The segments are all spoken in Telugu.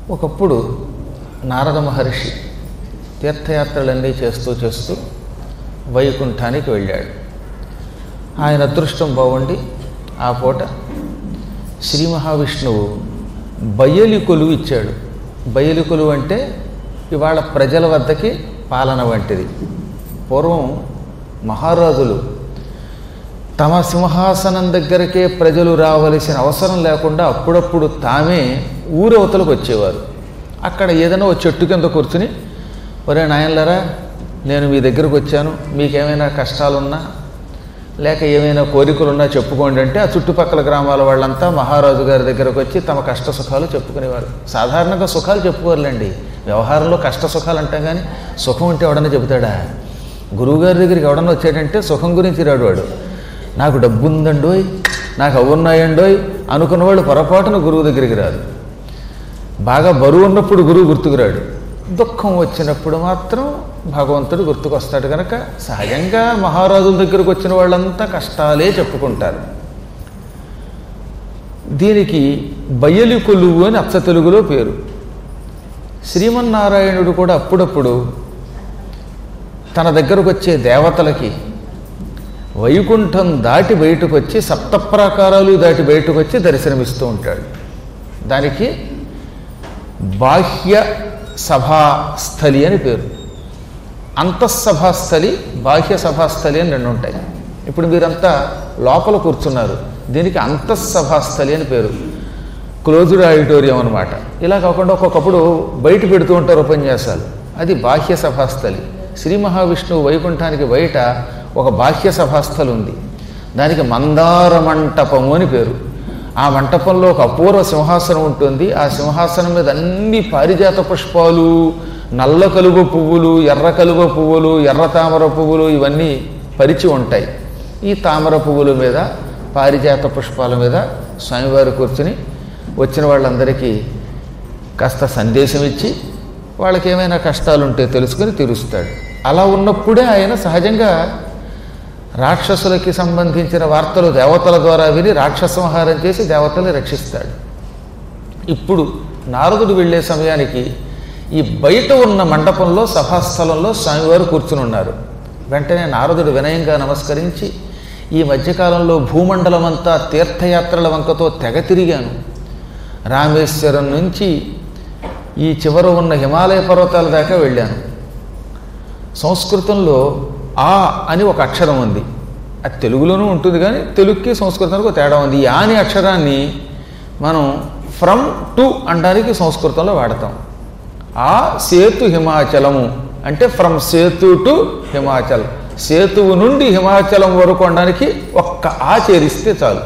ఒకప్పుడు నారద మహర్షి తీర్థయాత్రలన్నీ చేస్తూ చేస్తూ వైకుంఠానికి వెళ్ళాడు ఆయన అదృష్టం బాగుండి ఆ పూట శ్రీ మహావిష్ణువు బయలి కొలువు ఇచ్చాడు బయలి కొలువు అంటే ఇవాళ ప్రజల వద్దకి పాలన వంటిది పూర్వం మహారాజులు తమ సింహాసనం దగ్గరకే ప్రజలు రావలసిన అవసరం లేకుండా అప్పుడప్పుడు తామే ఊరవతలకు వచ్చేవారు అక్కడ ఏదైనా ఒక చెట్టు కింద కూర్చుని ఒరే నాయనలరా నేను మీ దగ్గరకు వచ్చాను మీకేమైనా కష్టాలున్నా లేక ఏమైనా కోరికలున్నా చెప్పుకోండి అంటే ఆ చుట్టుపక్కల గ్రామాల వాళ్ళంతా మహారాజు గారి దగ్గరకు వచ్చి తమ కష్ట సుఖాలు చెప్పుకునేవారు సాధారణంగా సుఖాలు చెప్పుకోరులేండి వ్యవహారంలో కష్ట సుఖాలు అంటాం కానీ సుఖం ఉంటే ఎవడన్నా చెబుతాడా గురువుగారి దగ్గరికి ఎవడన్నా వచ్చాడంటే సుఖం గురించి రాడు వాడు నాకు డబ్బు ఉందండోయ్ నాకు అవున్నాయండోయ్ అనుకున్నవాడు పొరపాటున గురువు దగ్గరికి రాదు బాగా బరువు ఉన్నప్పుడు గురువు గుర్తుకురాడు దుఃఖం వచ్చినప్పుడు మాత్రం భగవంతుడు గుర్తుకొస్తాడు కనుక సహజంగా మహారాజుల దగ్గరకు వచ్చిన వాళ్ళంతా కష్టాలే చెప్పుకుంటారు దీనికి బయలి కొలువు అని అచ్చ తెలుగులో పేరు శ్రీమన్నారాయణుడు కూడా అప్పుడప్పుడు తన దగ్గరకు వచ్చే దేవతలకి వైకుంఠం దాటి బయటకు వచ్చి సప్తప్రాకారాలు దాటి బయటకు వచ్చి దర్శనమిస్తూ ఉంటాడు దానికి బాహ్య సభాస్థలి అని పేరు అంతఃసభాస్థలి బాహ్య సభాస్థలి అని రెండు ఉంటాయి ఇప్పుడు మీరంతా లోపల కూర్చున్నారు దీనికి అంతఃసభాస్థలి అని పేరు క్లోజ్డ్ ఆడిటోరియం అనమాట ఇలా కాకుండా ఒక్కొక్కప్పుడు బయట పెడుతూ ఉంటారు ఉపన్యాసాలు అది బాహ్య సభాస్థలి శ్రీ మహావిష్ణువు వైకుంఠానికి బయట ఒక బాహ్య సభాస్థలి ఉంది దానికి మందార మంటపము అని పేరు ఆ మంటపంలో ఒక అపూర్వ సింహాసనం ఉంటుంది ఆ సింహాసనం మీద అన్ని పారిజాత పుష్పాలు నల్ల కలువ పువ్వులు ఎర్ర కలువ పువ్వులు ఎర్ర తామర పువ్వులు ఇవన్నీ పరిచి ఉంటాయి ఈ తామర పువ్వుల మీద పారిజాత పుష్పాల మీద స్వామివారు కూర్చుని వచ్చిన వాళ్ళందరికీ కాస్త సందేశం ఇచ్చి వాళ్ళకి ఏమైనా కష్టాలు ఉంటే తెలుసుకుని తీరుస్తాడు అలా ఉన్నప్పుడే ఆయన సహజంగా రాక్షసులకి సంబంధించిన వార్తలు దేవతల ద్వారా విని రాక్షస సంహారం చేసి దేవతల్ని రక్షిస్తాడు ఇప్పుడు నారదుడు వెళ్ళే సమయానికి ఈ బయట ఉన్న మండపంలో సభాస్థలంలో స్వామివారు కూర్చుని ఉన్నారు వెంటనే నారదుడు వినయంగా నమస్కరించి ఈ మధ్యకాలంలో భూమండలమంతా తీర్థయాత్రల వంకతో తెగ తిరిగాను రామేశ్వరం నుంచి ఈ చివర ఉన్న హిమాలయ పర్వతాల దాకా వెళ్ళాను సంస్కృతంలో ఆ అని ఒక అక్షరం ఉంది అది తెలుగులోనూ ఉంటుంది కానీ తెలుగుకి సంస్కృతానికి ఒక తేడా ఉంది ఈ ఆ అనే అక్షరాన్ని మనం ఫ్రమ్ టు అనడానికి సంస్కృతంలో వాడతాం ఆ సేతు హిమాచలము అంటే ఫ్రమ్ సేతు టు హిమాచల్ సేతువు నుండి హిమాచలం వరకు అనడానికి ఒక్క ఆ చేరిస్తే చాలు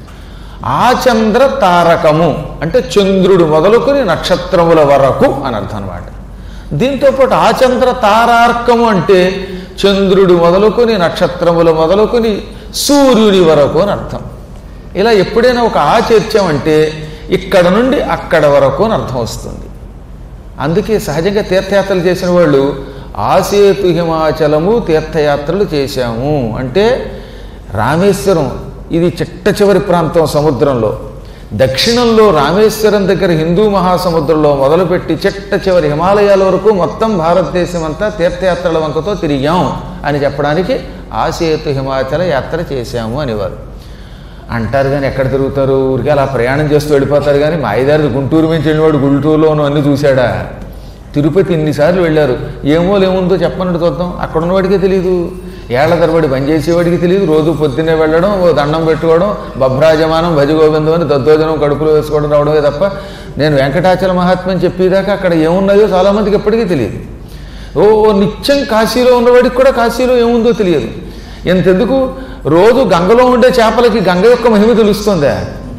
ఆచంద్ర తారకము అంటే చంద్రుడు మొదలుకొని నక్షత్రముల వరకు అని అర్థం అనమాట దీంతోపాటు ఆచంద్ర తారార్కము అంటే చంద్రుడు మొదలుకొని నక్షత్రములు మొదలుకొని సూర్యుడి వరకు అని అర్థం ఇలా ఎప్పుడైనా ఒక ఆ చేర్చామంటే ఇక్కడ నుండి అక్కడ వరకు అని అర్థం వస్తుంది అందుకే సహజంగా తీర్థయాత్రలు చేసిన వాళ్ళు ఆసేతు హిమాచలము తీర్థయాత్రలు చేశాము అంటే రామేశ్వరం ఇది చిట్ట చివరి ప్రాంతం సముద్రంలో దక్షిణంలో రామేశ్వరం దగ్గర హిందూ మహాసముద్రంలో మొదలుపెట్టి చిట్ట చివరి హిమాలయాల వరకు మొత్తం భారతదేశం అంతా తీర్థయాత్రల వంకతో తిరిగాం అని చెప్పడానికి ఆసేతు హిమాచల యాత్ర చేశాము అనేవారు అంటారు కానీ ఎక్కడ తిరుగుతారు ఊరికే అలా ప్రయాణం చేస్తూ వెళ్ళిపోతారు కానీ మాయదారి గుంటూరు నుంచి వెళ్ళినవాడు గుంటూరులోనూ అన్ని చూశాడా తిరుపతి ఇన్నిసార్లు వెళ్ళారు ఏమో లేముందో చెప్పనట్టు చూద్దాం అక్కడ ఉన్నవాడికే తెలియదు ఏళ్ల తరబడి పనిచేసేవాడికి తెలియదు రోజు పొద్దున్నే వెళ్ళడం ఓ దండం పెట్టుకోవడం బభ్రాజమానం భజగోవిందం అని దద్దోజనం కడుపులో వేసుకోవడం రావడమే తప్ప నేను వెంకటాచల మహాత్మ్యం చెప్పేదాకా అక్కడ ఏమున్నాయో చాలామందికి ఎప్పటికీ తెలియదు ఓ ఓ నిత్యం కాశీలో ఉన్నవాడికి కూడా కాశీలో ఏముందో తెలియదు ఎంతెందుకు రోజు గంగలో ఉండే చేపలకి గంగ యొక్క మహిమ తెలుస్తుందా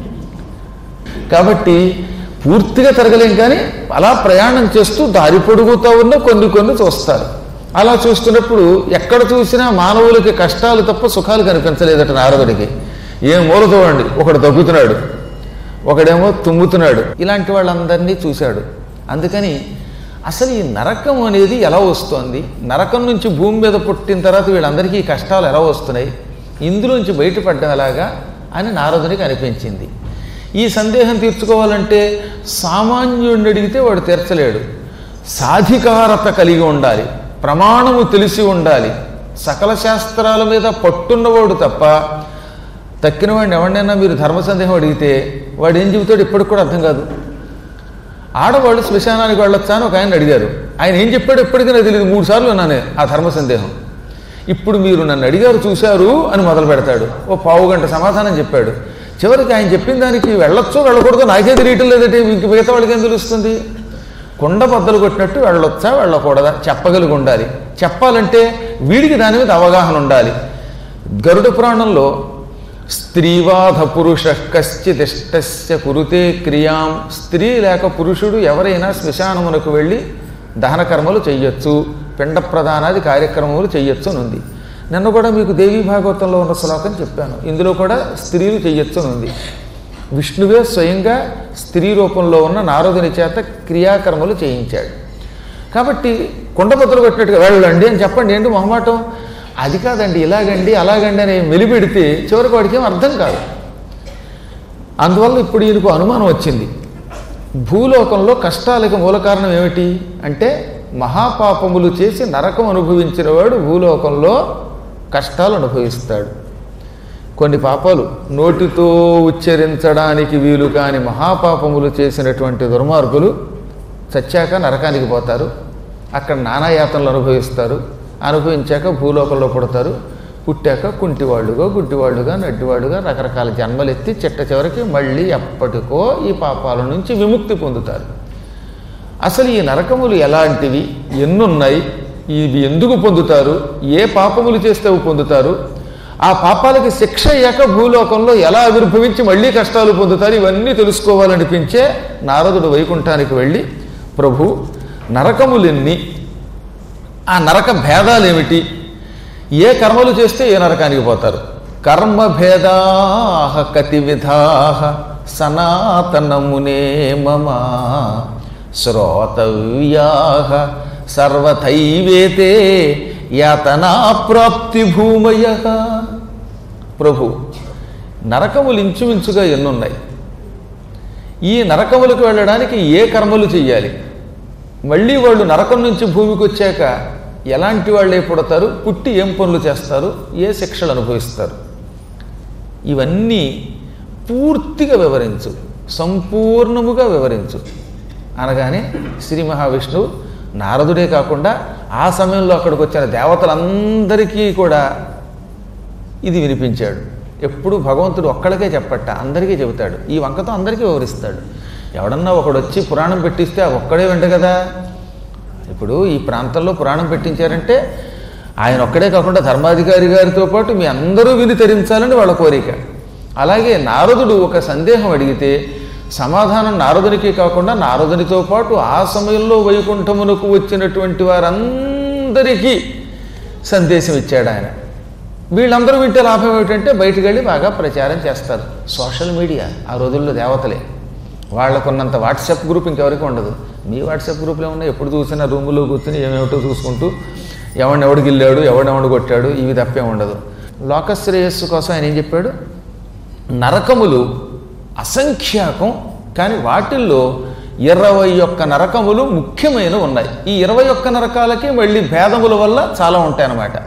కాబట్టి పూర్తిగా తిరగలేం కానీ అలా ప్రయాణం చేస్తూ దారి పొడుగుతూ ఉన్న కొన్ని కొన్ని చూస్తారు అలా చూస్తున్నప్పుడు ఎక్కడ చూసినా మానవులకి కష్టాలు తప్ప సుఖాలు కనిపించలేదట నారదుడికి ఏం మూల చూడండి ఒకడు దగ్గుతున్నాడు ఒకడేమో తుమ్ముతున్నాడు ఇలాంటి వాళ్ళందరినీ చూశాడు అందుకని అసలు ఈ నరకం అనేది ఎలా వస్తోంది నరకం నుంచి భూమి మీద పుట్టిన తర్వాత వీళ్ళందరికీ ఈ కష్టాలు ఎలా వస్తున్నాయి ఇందులోంచి బయటపడ్డం ఎలాగా అని నారదునికి అనిపించింది ఈ సందేహం తీర్చుకోవాలంటే సామాన్యుడిని అడిగితే వాడు తీర్చలేడు సాధికారత కలిగి ఉండాలి ప్రమాణము తెలిసి ఉండాలి సకల శాస్త్రాల మీద పట్టున్నవాడు తప్ప తక్కిన వాడిని ఎవరినైనా మీరు ధర్మ సందేహం అడిగితే వాడు ఏం చెబుతాడు ఇప్పటికి కూడా అర్థం కాదు ఆడవాళ్ళు శ్మశానానికి వెళ్ళొచ్చా అని ఒక ఆయన అడిగారు ఆయన ఏం చెప్పాడు ఎప్పటికీ నాకు తెలియదు మూడు సార్లు విన్నాను ఆ ధర్మ సందేహం ఇప్పుడు మీరు నన్ను అడిగారు చూశారు అని మొదలు పెడతాడు ఓ పావు గంట సమాధానం చెప్పాడు చివరికి ఆయన చెప్పిన దానికి వెళ్ళొచ్చో వెళ్ళకూడదో నాకే తెలియటం లేదంటే ఇంక మిగతా వాళ్ళకి ఏం తెలుస్తుంది కుండ బద్దలు కొట్టినట్టు వెళ్ళొచ్చా వెళ్ళకూడదా చెప్పగలిగి ఉండాలి చెప్పాలంటే వీడికి దాని మీద అవగాహన ఉండాలి గరుడ పురాణంలో స్త్రీవాధ పురుష కశ్చిదిష్టస్య కురుతే క్రియాం స్త్రీ లేక పురుషుడు ఎవరైనా శ్మశానమునకు వెళ్ళి దహన కర్మలు చెయ్యొచ్చు పిండ ప్రధానాది కార్యక్రమములు చెయ్యొచ్చు అని ఉంది నిన్న కూడా మీకు దేవీ భాగవతంలో ఉన్న శ్లోకం చెప్పాను ఇందులో కూడా స్త్రీలు చెయ్యొచ్చు అని ఉంది విష్ణువే స్వయంగా స్త్రీ రూపంలో ఉన్న నారదుని చేత క్రియాకర్మలు చేయించాడు కాబట్టి కుండబద్దలు కొట్టినట్టుగా వెళ్ళండి అని చెప్పండి ఏంటి మొహమాటం అది కాదండి ఇలాగండి అలాగండి అని మెలిపెడితే చివరికి వాడికి ఏం అర్థం కాదు అందువల్ల ఇప్పుడు ఈయనకు అనుమానం వచ్చింది భూలోకంలో కష్టాలకు మూల కారణం ఏమిటి అంటే మహాపాపములు చేసి నరకం అనుభవించిన వాడు భూలోకంలో కష్టాలు అనుభవిస్తాడు కొన్ని పాపాలు నోటితో ఉచ్చరించడానికి వీలు కాని మహాపాపములు చేసినటువంటి దుర్మార్గులు చచ్చాక నరకానికి పోతారు అక్కడ నానాయాతనలు అనుభవిస్తారు అనుభవించాక భూలోకంలో పుడతారు పుట్టాక కుంటివాళ్ళుగా గుడ్డివాళ్ళుగా నడ్డివాళ్ళుగా రకరకాల జన్మలెత్తి చిట్ట చివరికి మళ్ళీ ఎప్పటికో ఈ పాపాల నుంచి విముక్తి పొందుతారు అసలు ఈ నరకములు ఎలాంటివి ఎన్నున్నాయి ఇవి ఎందుకు పొందుతారు ఏ పాపములు చేస్తే అవి పొందుతారు ఆ పాపాలకి శిక్ష అయ్యాక భూలోకంలో ఎలా ఆవిర్భవించి మళ్ళీ కష్టాలు పొందుతారు ఇవన్నీ తెలుసుకోవాలనిపించే నారదుడు వైకుంఠానికి వెళ్ళి ప్రభు నరకములెన్ని ఆ నరక భేదాలేమిటి ఏ కర్మలు చేస్తే ఏ నరకానికి పోతారు కర్మ భేదా కతి విధా సనాతనమునే మమ శ్రోతవ్యా సర్వథైవేతే యాతనా ప్రాప్తి భూమయ ప్రభు నరకములు ఇంచుమించుగా ఎన్నున్నాయి ఈ నరకములకు వెళ్ళడానికి ఏ కర్మలు చెయ్యాలి మళ్ళీ వాళ్ళు నరకం నుంచి భూమికి వచ్చాక ఎలాంటి వాళ్ళే పుడతారు పుట్టి ఏం పనులు చేస్తారు ఏ శిక్షలు అనుభవిస్తారు ఇవన్నీ పూర్తిగా వివరించు సంపూర్ణముగా వివరించు అనగానే శ్రీ మహావిష్ణువు నారదుడే కాకుండా ఆ సమయంలో అక్కడికి వచ్చిన దేవతలందరికీ కూడా ఇది వినిపించాడు ఎప్పుడు భగవంతుడు ఒక్కడికే చెప్పట అందరికీ చెబుతాడు ఈ వంకతో అందరికీ వివరిస్తాడు ఎవడన్నా ఒకడు వచ్చి పురాణం పెట్టిస్తే ఆ ఒక్కడే వెంట కదా ఇప్పుడు ఈ ప్రాంతంలో పురాణం పెట్టించారంటే ఆయన ఒక్కడే కాకుండా ధర్మాధికారి గారితో పాటు మీ అందరూ విని తరించాలని వాళ్ళ కోరిక అలాగే నారదుడు ఒక సందేహం అడిగితే సమాధానం నారదునికి కాకుండా నారదునితో పాటు ఆ సమయంలో వైకుంఠమునకు వచ్చినటువంటి వారందరికీ సందేశం ఇచ్చాడు ఆయన వీళ్ళందరూ వింటే లాభం ఏమిటంటే బయటికి వెళ్ళి బాగా ప్రచారం చేస్తారు సోషల్ మీడియా ఆ రోజుల్లో దేవతలే వాళ్ళకున్నంత వాట్సాప్ గ్రూప్ ఇంకెవరికి ఉండదు మీ వాట్సాప్ గ్రూప్లో ఉన్న ఎప్పుడు చూసినా రూములో కూర్చుని ఏమేమిటో చూసుకుంటూ ఎవడిని ఎవడు గిల్లాడు ఎవడెవడు కొట్టాడు ఇవి తప్పే ఉండదు లోకశ్రేయస్సు కోసం ఆయన ఏం చెప్పాడు నరకములు అసంఖ్యాకం కానీ వాటిల్లో ఇరవై ఒక్క నరకములు ముఖ్యమైన ఉన్నాయి ఈ ఇరవై ఒక్క నరకాలకి మళ్ళీ భేదముల వల్ల చాలా ఉంటాయన్నమాట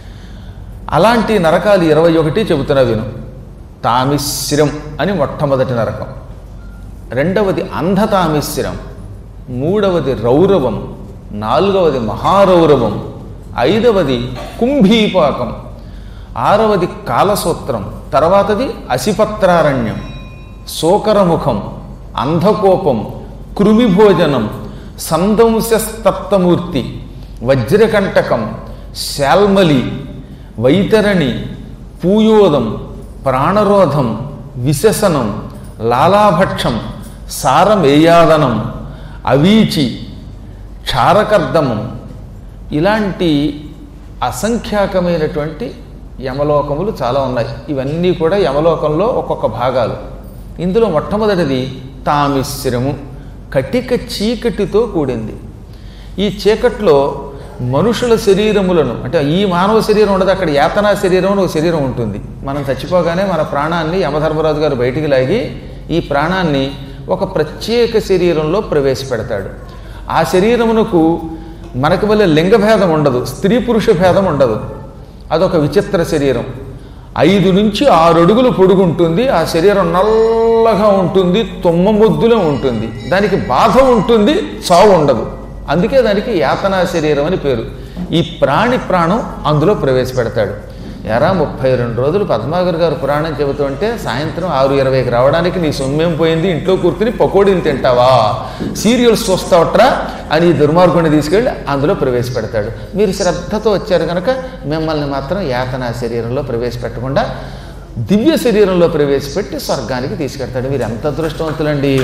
అలాంటి నరకాలు ఇరవై ఒకటి చెబుతున్నా విను తామిశ్రం అని మొట్టమొదటి నరకం రెండవది అంధతామిశ్రం మూడవది రౌరవం నాలుగవది మహారౌరవం ఐదవది కుంభీపాకం ఆరవది కాలసూత్రం తర్వాతది అసిపత్రారణ్యం శోకరముఖం అంధకోపం కృమిభోజనం సందంశస్తప్తమూర్తి వజ్రకంటకం శాల్మలి వైతరణి పూయోదం ప్రాణరోధం విశసనం లాలాభక్షం సారమేయాదనం అవీచి క్షారకర్దమం ఇలాంటి అసంఖ్యాకమైనటువంటి యమలోకములు చాలా ఉన్నాయి ఇవన్నీ కూడా యమలోకంలో ఒక్కొక్క భాగాలు ఇందులో మొట్టమొదటిది తామిశ్రము కటిక చీకటితో కూడింది ఈ చీకట్లో మనుషుల శరీరములను అంటే ఈ మానవ శరీరం ఉండదు అక్కడ యాతనా శరీరం అని ఒక శరీరం ఉంటుంది మనం చచ్చిపోగానే మన ప్రాణాన్ని యమధర్మరాజు గారు బయటికి లాగి ఈ ప్రాణాన్ని ఒక ప్రత్యేక శరీరంలో ప్రవేశపెడతాడు ఆ శరీరమునకు మనకి వల్ల లింగభేదం ఉండదు స్త్రీ పురుష భేదం ఉండదు అదొక విచిత్ర శరీరం ఐదు నుంచి ఆరు అడుగులు పొడుగుంటుంది ఆ శరీరం నల్లగా ఉంటుంది తుమ్మ ముద్దులో ఉంటుంది దానికి బాధ ఉంటుంది చావు ఉండదు అందుకే దానికి యాతనా శరీరం అని పేరు ఈ ప్రాణి ప్రాణం అందులో ప్రవేశపెడతాడు ఎరా ముప్పై రెండు రోజులు పద్మాగర్ గారు పురాణం చెబుతుంటే సాయంత్రం ఆరు ఇరవైకి రావడానికి నీ సొమ్మేం పోయింది ఇంట్లో కూర్చుని పకోడీలు తింటావా సీరియల్స్ చూస్తావట్రా అని ఈ దుర్మార్గుని తీసుకెళ్ళి అందులో ప్రవేశపెడతాడు మీరు శ్రద్ధతో వచ్చారు కనుక మిమ్మల్ని మాత్రం యాతనా శరీరంలో ప్రవేశపెట్టకుండా దివ్య శరీరంలో ప్రవేశపెట్టి స్వర్గానికి తీసుకెడతాడు మీరు ఎంత అదృష్టవంతులండి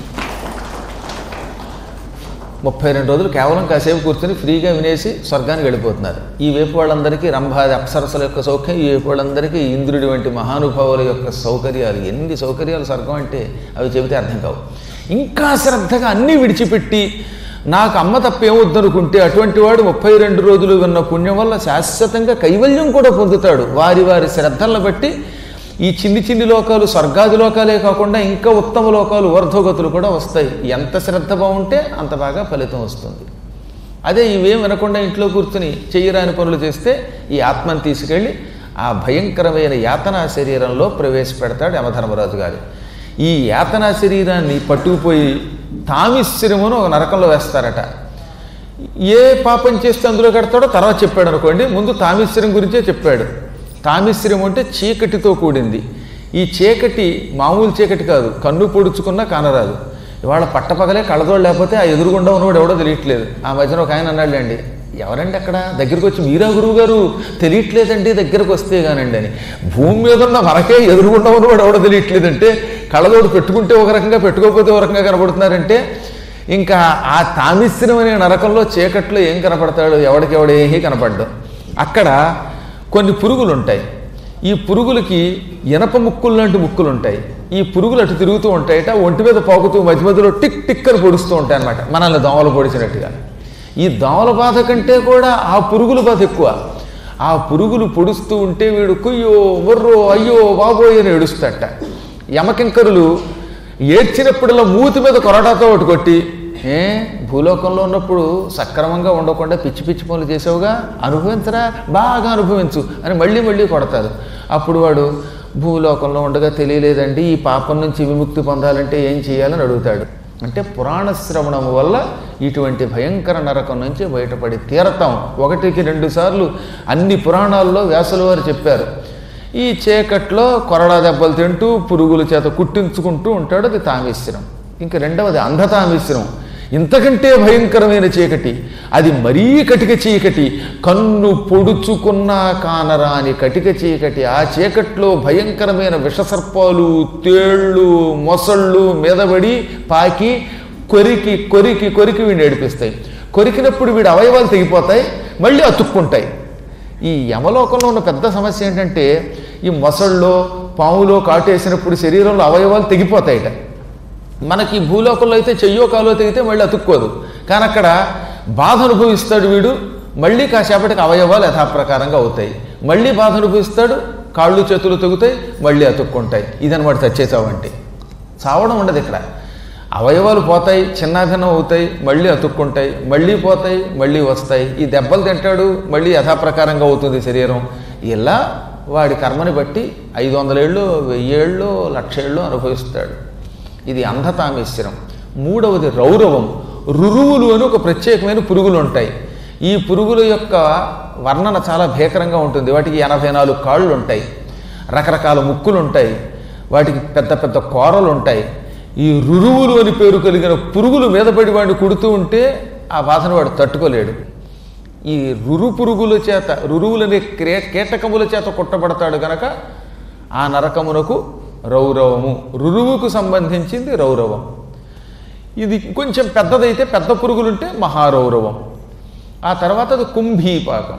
ముప్పై రెండు రోజులు కేవలం కాసేపు కూర్చొని ఫ్రీగా వినేసి స్వర్గానికి వెళ్ళిపోతున్నారు ఈ వైపు వాళ్ళందరికీ రంభాది అప్సరసల యొక్క సౌఖ్యం ఈ వైపు వాళ్ళందరికీ ఇంద్రుడి వంటి మహానుభావుల యొక్క సౌకర్యాలు ఎన్ని సౌకర్యాలు స్వర్గం అంటే అవి చెబితే అర్థం కావు ఇంకా శ్రద్ధగా అన్నీ విడిచిపెట్టి నాకు అమ్మ తప్పేమొద్దనుకుంటే అటువంటి వాడు ముప్పై రెండు రోజులు విన్న పుణ్యం వల్ల శాశ్వతంగా కైవల్యం కూడా పొందుతాడు వారి వారి శ్రద్ధలను బట్టి ఈ చిన్ని చిన్ని లోకాలు స్వర్గాది లోకాలే కాకుండా ఇంకా ఉత్తమ లోకాలు ఊర్ధ్వగతులు కూడా వస్తాయి ఎంత శ్రద్ధ బాగుంటే అంత బాగా ఫలితం వస్తుంది అదే ఇవేం వినకుండా ఇంట్లో కూర్చుని చెయ్యరాని పనులు చేస్తే ఈ ఆత్మను తీసుకెళ్ళి ఆ భయంకరమైన యాతనా శరీరంలో ప్రవేశపెడతాడు యమధర్మరాజు గారు ఈ యాతనా శరీరాన్ని పట్టుకుపోయి తామిశ్రమును ఒక నరకంలో వేస్తారట ఏ పాపం చేస్తే అందులో కడతాడో తర్వాత చెప్పాడు అనుకోండి ముందు తామిశ్రం గురించే చెప్పాడు తామిశ్రం అంటే చీకటితో కూడింది ఈ చీకటి మామూలు చీకటి కాదు కన్ను పొడుచుకున్నా కానరాదు ఇవాళ పట్టపగలే కళ్ళతోడు లేకపోతే ఆ ఎదురుగుండా ఉన్నవాడు ఎవడో తెలియట్లేదు ఆ మధ్యన ఒక ఆయన అన్నాడులేండి ఎవరండి అక్కడ దగ్గరికి వచ్చి మీరా గురువు గారు తెలియట్లేదండి దగ్గరకు వస్తే కానండి అని భూమి మీద ఉన్న మనకే ఎదురుగుండా ఉన్నవాడు ఎవడో తెలియట్లేదంటే కళ్ళతోడు పెట్టుకుంటే ఒక రకంగా పెట్టుకోకపోతే ఒక రకంగా కనబడుతున్నారంటే ఇంకా ఆ తామిశ్రం అనే నరకంలో చీకట్లో ఏం కనపడతాడు ఎవడికెవడు ఏమీ కనపడ్డు అక్కడ కొన్ని పురుగులు ఉంటాయి ఈ పురుగులకి ఇనప ముక్కులు లాంటి ముక్కులు ఉంటాయి ఈ పురుగులు అటు తిరుగుతూ ఉంటాయట ఒంటి మీద పాకుతూ మధ్య మధ్యలో టిక్ టిక్ అని పొడుస్తూ ఉంటాయి అన్నమాట మనల్ని దోమలు పొడిచినట్టుగా ఈ దోమల బాధ కంటే కూడా ఆ పురుగుల బాధ ఎక్కువ ఆ పురుగులు పొడుస్తూ ఉంటే వీడు కుయ్యో బుర్రో అయ్యో బాబోయ్ అని ఏడుస్తాట యమకింకరులు ఏడ్చినప్పుడల్లా మూతి మీద కొరటాతో ఒకటి కొట్టి ఏ భూలోకంలో ఉన్నప్పుడు సక్రమంగా ఉండకుండా పిచ్చి పిచ్చి పనులు చేసావుగా అనుభవించరా బాగా అనుభవించు అని మళ్ళీ మళ్ళీ కొడతారు అప్పుడు వాడు భూలోకంలో ఉండగా తెలియలేదండి ఈ పాపం నుంచి విముక్తి పొందాలంటే ఏం చేయాలని అడుగుతాడు అంటే పురాణ శ్రవణం వల్ల ఇటువంటి భయంకర నరకం నుంచి బయటపడి తీరతాం ఒకటికి రెండు సార్లు అన్ని పురాణాల్లో వ్యాసుల వారు చెప్పారు ఈ చీకట్లో కొరడా దెబ్బలు తింటూ పురుగుల చేత కుట్టించుకుంటూ ఉంటాడు అది తామిశ్రం ఇంక రెండవది అంధతామిశ్రం ఇంతకంటే భయంకరమైన చీకటి అది మరీ కటిక చీకటి కన్ను పొడుచుకున్నా కానరాని కటిక చీకటి ఆ చీకట్లో భయంకరమైన విషసర్పాలు తేళ్ళు మొసళ్ళు మీదబడి పాకి కొరికి కొరికి కొరికి వీడిని ఏడిపిస్తాయి కొరికినప్పుడు వీడి అవయవాలు తెగిపోతాయి మళ్ళీ అతుక్కుంటాయి ఈ యమలోకంలో ఉన్న పెద్ద సమస్య ఏంటంటే ఈ మొసళ్ళలో పాములో కాటేసినప్పుడు శరీరంలో అవయవాలు తెగిపోతాయిట మనకి ఈ భూలోకంలో అయితే చెయ్యో కాలో తెగితే మళ్ళీ అతుక్కోదు కానీ అక్కడ బాధ అనుభవిస్తాడు వీడు మళ్ళీ కాసేపటికి అవయవాలు యథాప్రకారంగా అవుతాయి మళ్ళీ బాధ అనుభవిస్తాడు కాళ్ళు చేతులు తెగుతాయి మళ్ళీ అతుక్కుంటాయి ఇదనమాట చచ్చేసావంటే చావడం ఉండదు ఇక్కడ అవయవాలు పోతాయి చిన్నాభిన్నం అవుతాయి మళ్ళీ అతుక్కుంటాయి మళ్ళీ పోతాయి మళ్ళీ వస్తాయి ఈ దెబ్బలు తింటాడు మళ్ళీ యథాప్రకారంగా అవుతుంది శరీరం ఇలా వాడి కర్మని బట్టి ఐదు వందలేళ్ళు వెయ్యేళ్ళు లక్షేళ్ళు అనుభవిస్తాడు ఇది అంధతామేశ్వరం మూడవది రౌరవం రురువులు అని ఒక ప్రత్యేకమైన పురుగులు ఉంటాయి ఈ పురుగుల యొక్క వర్ణన చాలా భీకరంగా ఉంటుంది వాటికి ఎనభై నాలుగు కాళ్ళు ఉంటాయి రకరకాల ముక్కులు ఉంటాయి వాటికి పెద్ద పెద్ద కూరలు ఉంటాయి ఈ రురువులు అని పేరు కలిగిన పురుగులు మీద పడి వాడిని కుడుతూ ఉంటే ఆ బాధను వాడు తట్టుకోలేడు ఈ రురు పురుగుల చేత రురువులనే క్రే కీటకముల చేత కుట్టబడతాడు గనక ఆ నరకమునకు రౌరవము రురువుకు సంబంధించింది రౌరవం ఇది కొంచెం పెద్దదైతే పెద్ద పురుగులుంటే మహారౌరవం ఆ తర్వాత అది కుంభీపాకం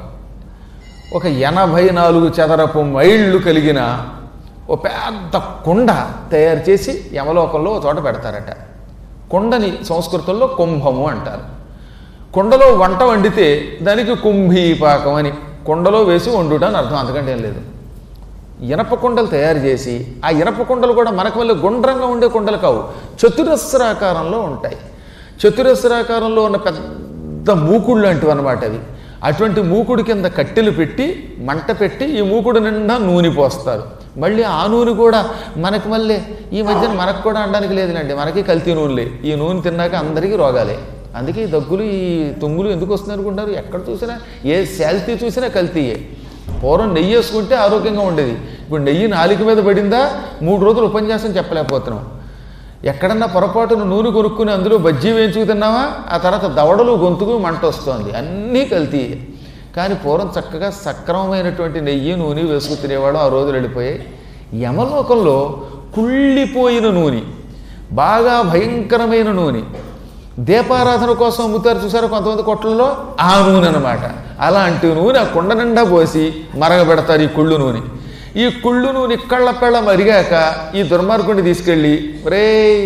ఒక ఎనభై నాలుగు చదరపు మైళ్ళు కలిగిన ఓ పెద్ద కుండ తయారు చేసి యమలోకంలో ఓ చోట పెడతారట కుండని సంస్కృతంలో కుంభము అంటారు కుండలో వంట వండితే దానికి కుంభీపాకం అని కుండలో వేసి వండుట అని అర్థం అంతకంటే ఏం లేదు ఇనప కుండలు తయారు చేసి ఆ ఇనప కుండలు కూడా మనకు వల్ల గుండ్రంగా ఉండే కుండలు కావు చతురస్రాకారంలో ఉంటాయి చతురస్రాకారంలో ఉన్న పెద్ద మూకుడు లాంటివి అనమాట అవి అటువంటి మూకుడు కింద కట్టెలు పెట్టి మంట పెట్టి ఈ మూకుడు నిండా నూనె పోస్తారు మళ్ళీ ఆ నూనె కూడా మనకి మళ్ళీ ఈ మధ్యన మనకు కూడా అనడానికి లేదులేండి మనకి కల్తీ నూనెలే ఈ నూనె తిన్నాక అందరికీ రోగాలే అందుకే ఈ దగ్గులు ఈ తుమ్ములు ఎందుకు వస్తున్నాయి అనుకుంటారు ఎక్కడ చూసినా ఏ శాల్తీ చూసినా కల్తీయే పూర్వం నెయ్యి వేసుకుంటే ఆరోగ్యంగా ఉండేది ఇప్పుడు నెయ్యి నాలుక మీద పడిందా మూడు రోజులు ఉపన్యాసం చెప్పలేకపోతున్నాం ఎక్కడన్నా పొరపాటును నూనె కొనుక్కుని అందులో బజ్జీ వేయించుకు తిన్నావా ఆ తర్వాత దవడలు గొంతుకు మంట వస్తుంది అన్నీ కల్తీ కానీ పూర్వం చక్కగా సక్రమమైనటువంటి నెయ్యి నూనె వేసుకు తినేవాడు ఆ రోజులు వెళ్ళిపోయాయి యమలోకంలో కుళ్ళిపోయిన నూనె బాగా భయంకరమైన నూనె దీపారాధన కోసం అమ్ముతారు చూసారు కొంతమంది కొట్లలో ఆ నూనె అనమాట అలాంటి నూనె ఆ కుండ నిండా పోసి మరగబెడతారు ఈ కుళ్ళు నూనె ఈ కుళ్ళు నూనె కళ్ళ పెళ్ళ మరిగాక ఈ దుర్మార్గుడిని తీసుకెళ్ళి రే